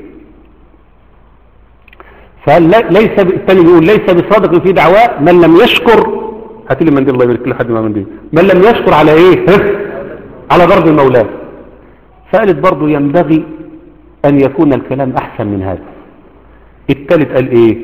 فقال لا- ليس ب- الثاني بيقول ليس بصادق في دعواه من لم يشكر هات لي منديل الله يبارك لحد ما منديل من لم يشكر على ايه على ضرب المولاه فقالت برضو ينبغي ان يكون الكلام احسن من هذا الثالث قال ايه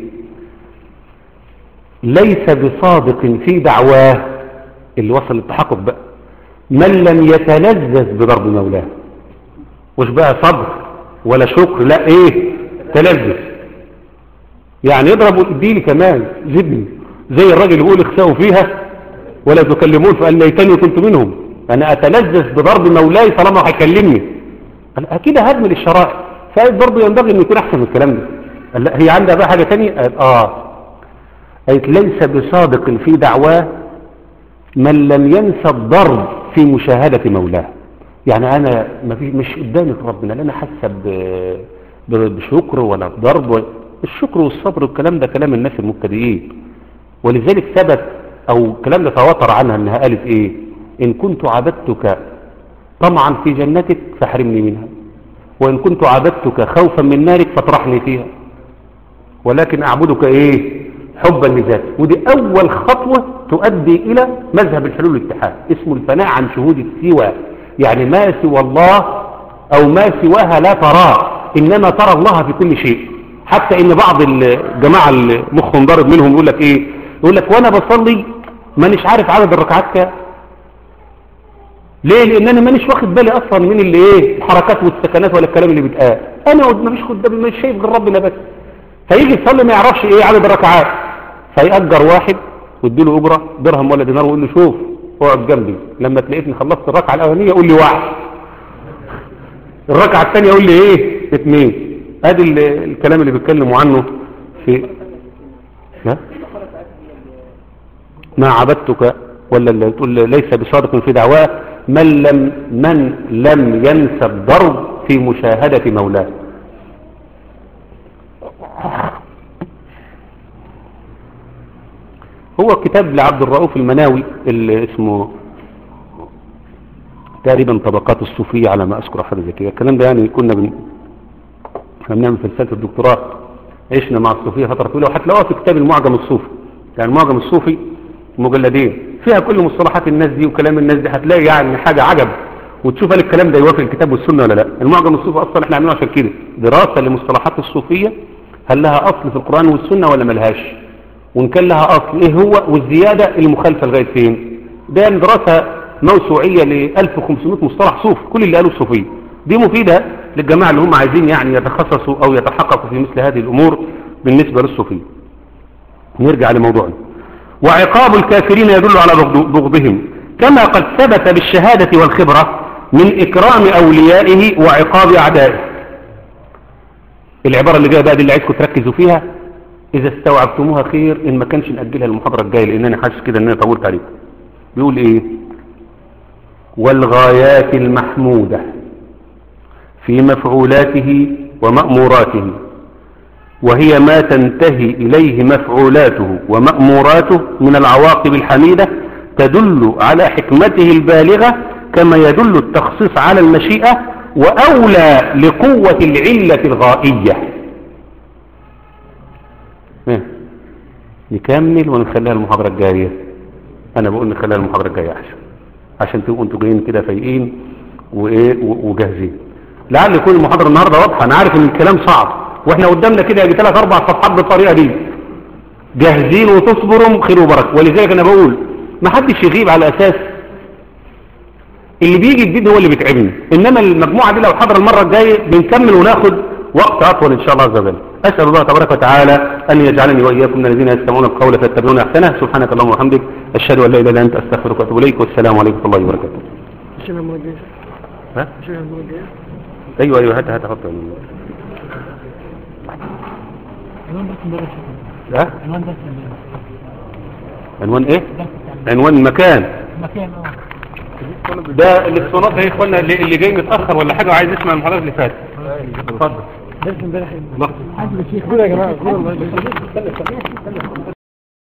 ليس بصادق في دعواه اللي وصل للتحقق بقى من لم يتلذذ بضرب مولاه مش بقى صبر ولا شكر لا ايه تلذذ يعني يضرب الدين كمان زدني زي الراجل يقول اخسأوا فيها ولا تكلمون فقال ليتني كنت منهم انا اتلذذ بضرب مولاي طالما هيكلمني قال اكيد هدم للشرائع فقالت برضه ينبغي انه يكون احسن من الكلام ده قال لا هي عندها بقى حاجه ثانيه قالت اه قالت ليس بصادق في دعواه من لم ينسى الضرب في مشاهدة مولاه يعني أنا ما في مش قدامك ربنا لا أنا حاسة ب- ب- بشكر ولا بضرب الشكر والصبر والكلام ده كلام الناس المبتدئين ولذلك ثبت أو الكلام ده تواتر عنها أنها قالت إيه إن كنت عبدتك طمعا في جنتك فاحرمني منها وإن كنت عبدتك خوفا من نارك فاطرحني فيها ولكن أعبدك إيه حبا لذاتك ودي أول خطوة تؤدي إلى مذهب الحلول والاتحاد اسمه الفناء عن شهود السوى يعني ما سوى الله أو ما سواها لا تراه إنما ترى الله في كل شيء حتى إن بعض الجماعة المخ ضارب منهم يقول لك إيه يقول لك وأنا بصلي مانيش عارف عدد الركعات كام ليه لان انا مانيش واخد بالي اصلا من اللي ايه الحركات والسكنات ولا الكلام اللي بيتقال انا قد- مفيش قدامي مش شايف غير ربنا بس فيجي يصلي ما يعرفش ايه عدد الركعات فيأجر واحد ويديله اجره درهم ولا دينار ويقول له شوف اقعد جنبي لما تلاقيتني خلصت الركعه الاولانيه قول لي واحد الركعه الثانيه يقول لي ايه اثنين ادي ال- الكلام اللي بيتكلموا عنه في ها؟ ما عبدتك ولا اللي تقول ليس بصادق في دعواه من لم من لم ينسى الضرب في مشاهدة مولاه هو كتاب لعبد الرؤوف المناوي اللي اسمه تقريبا طبقات الصوفية على ما أذكر حاجة زي كده الكلام ده يعني كنا بن... احنا بنعمل في رسالة الدكتوراه عشنا مع الصوفية فترة طويلة وهتلاقوها في كتاب المعجم الصوفي يعني المعجم الصوفي مجلدين فيها كل مصطلحات الناس دي وكلام الناس دي هتلاقي يعني حاجة عجب وتشوف هل الكلام ده يوافق الكتاب والسنة ولا لا المعجم الصوفي أصلا احنا عاملينه عشان كده دراسة لمصطلحات الصوفية هل لها أصل في القرآن والسنة ولا ملهاش وإن كان لها أصل إيه هو والزيادة المخالفة لغاية فين ده دراسة موسوعية ل 1500 مصطلح صوفي كل اللي قالوا الصوفية دي مفيدة للجماعة اللي هم عايزين يعني يتخصصوا أو يتحققوا في مثل هذه الأمور بالنسبة للصوفية نرجع لموضوعنا وعقاب الكافرين يدل على بغض- بغضهم كما قد ثبت بالشهادة والخبرة من إكرام أوليائه وعقاب أعدائه العبارة اللي جاية بقى دي اللي عايزكم تركزوا فيها إذا استوعبتموها خير إن ما كانش نأجلها المحاضرة الجاية لأن أنا حاسس كده إن أنا طولت عليكم بيقول إيه والغايات المحمودة في مفعولاته ومأموراته وهي ما تنتهي إليه مفعولاته ومأموراته من العواقب الحميدة تدل على حكمته البالغة كما يدل التخصيص على المشيئة وأولى لقوة العلة الغائية إيه؟ نكمل ونخليها المحاضرة الجاية أنا بقول نخليها المحاضرة الجاية أحسن عشان تبقوا انتوا جايين كده فايقين وايه و- وجاهزين لعل يكون المحاضرة النهاردة واضحة أنا عارف إن الكلام صعب وإحنا قدامنا كده يجي ثلاث أربع صفحات بالطريقة دي جاهزين وتصبروا خير وبركة ولذلك أنا بقول ما حدش يغيب على أساس اللي بيجي جديد هو اللي بيتعبني إنما المجموعة دي لو حضر المرة الجاية بنكمل وناخد وقت أطول إن شاء الله عز وجل أسأل الله تبارك وتعالى أن يجعلني وإياكم من الذين يستمعون القول فيتبعون أحسنه سبحانك اللهم وبحمدك أشهد أن لا إله إلا أنت أستغفرك وأتوب إليك والسلام عليكم ورحمة الله وبركاته شنو الموجود ها؟ شنو الموجود ايوه ايوه هات هات حط عنوان درس امبارح شكرا ها عنوان درس امبارح عنوان ايه درس التعليم عنوان المكان مكان اه ده الاسطوانات ده يا اخوانا اللي, اللي جاي متاخر ولا حاجه وعايز يسمع المحاضرات اللي فاتت اتفضل درس امبارح لحظه حاجة الشيخ يا جماعة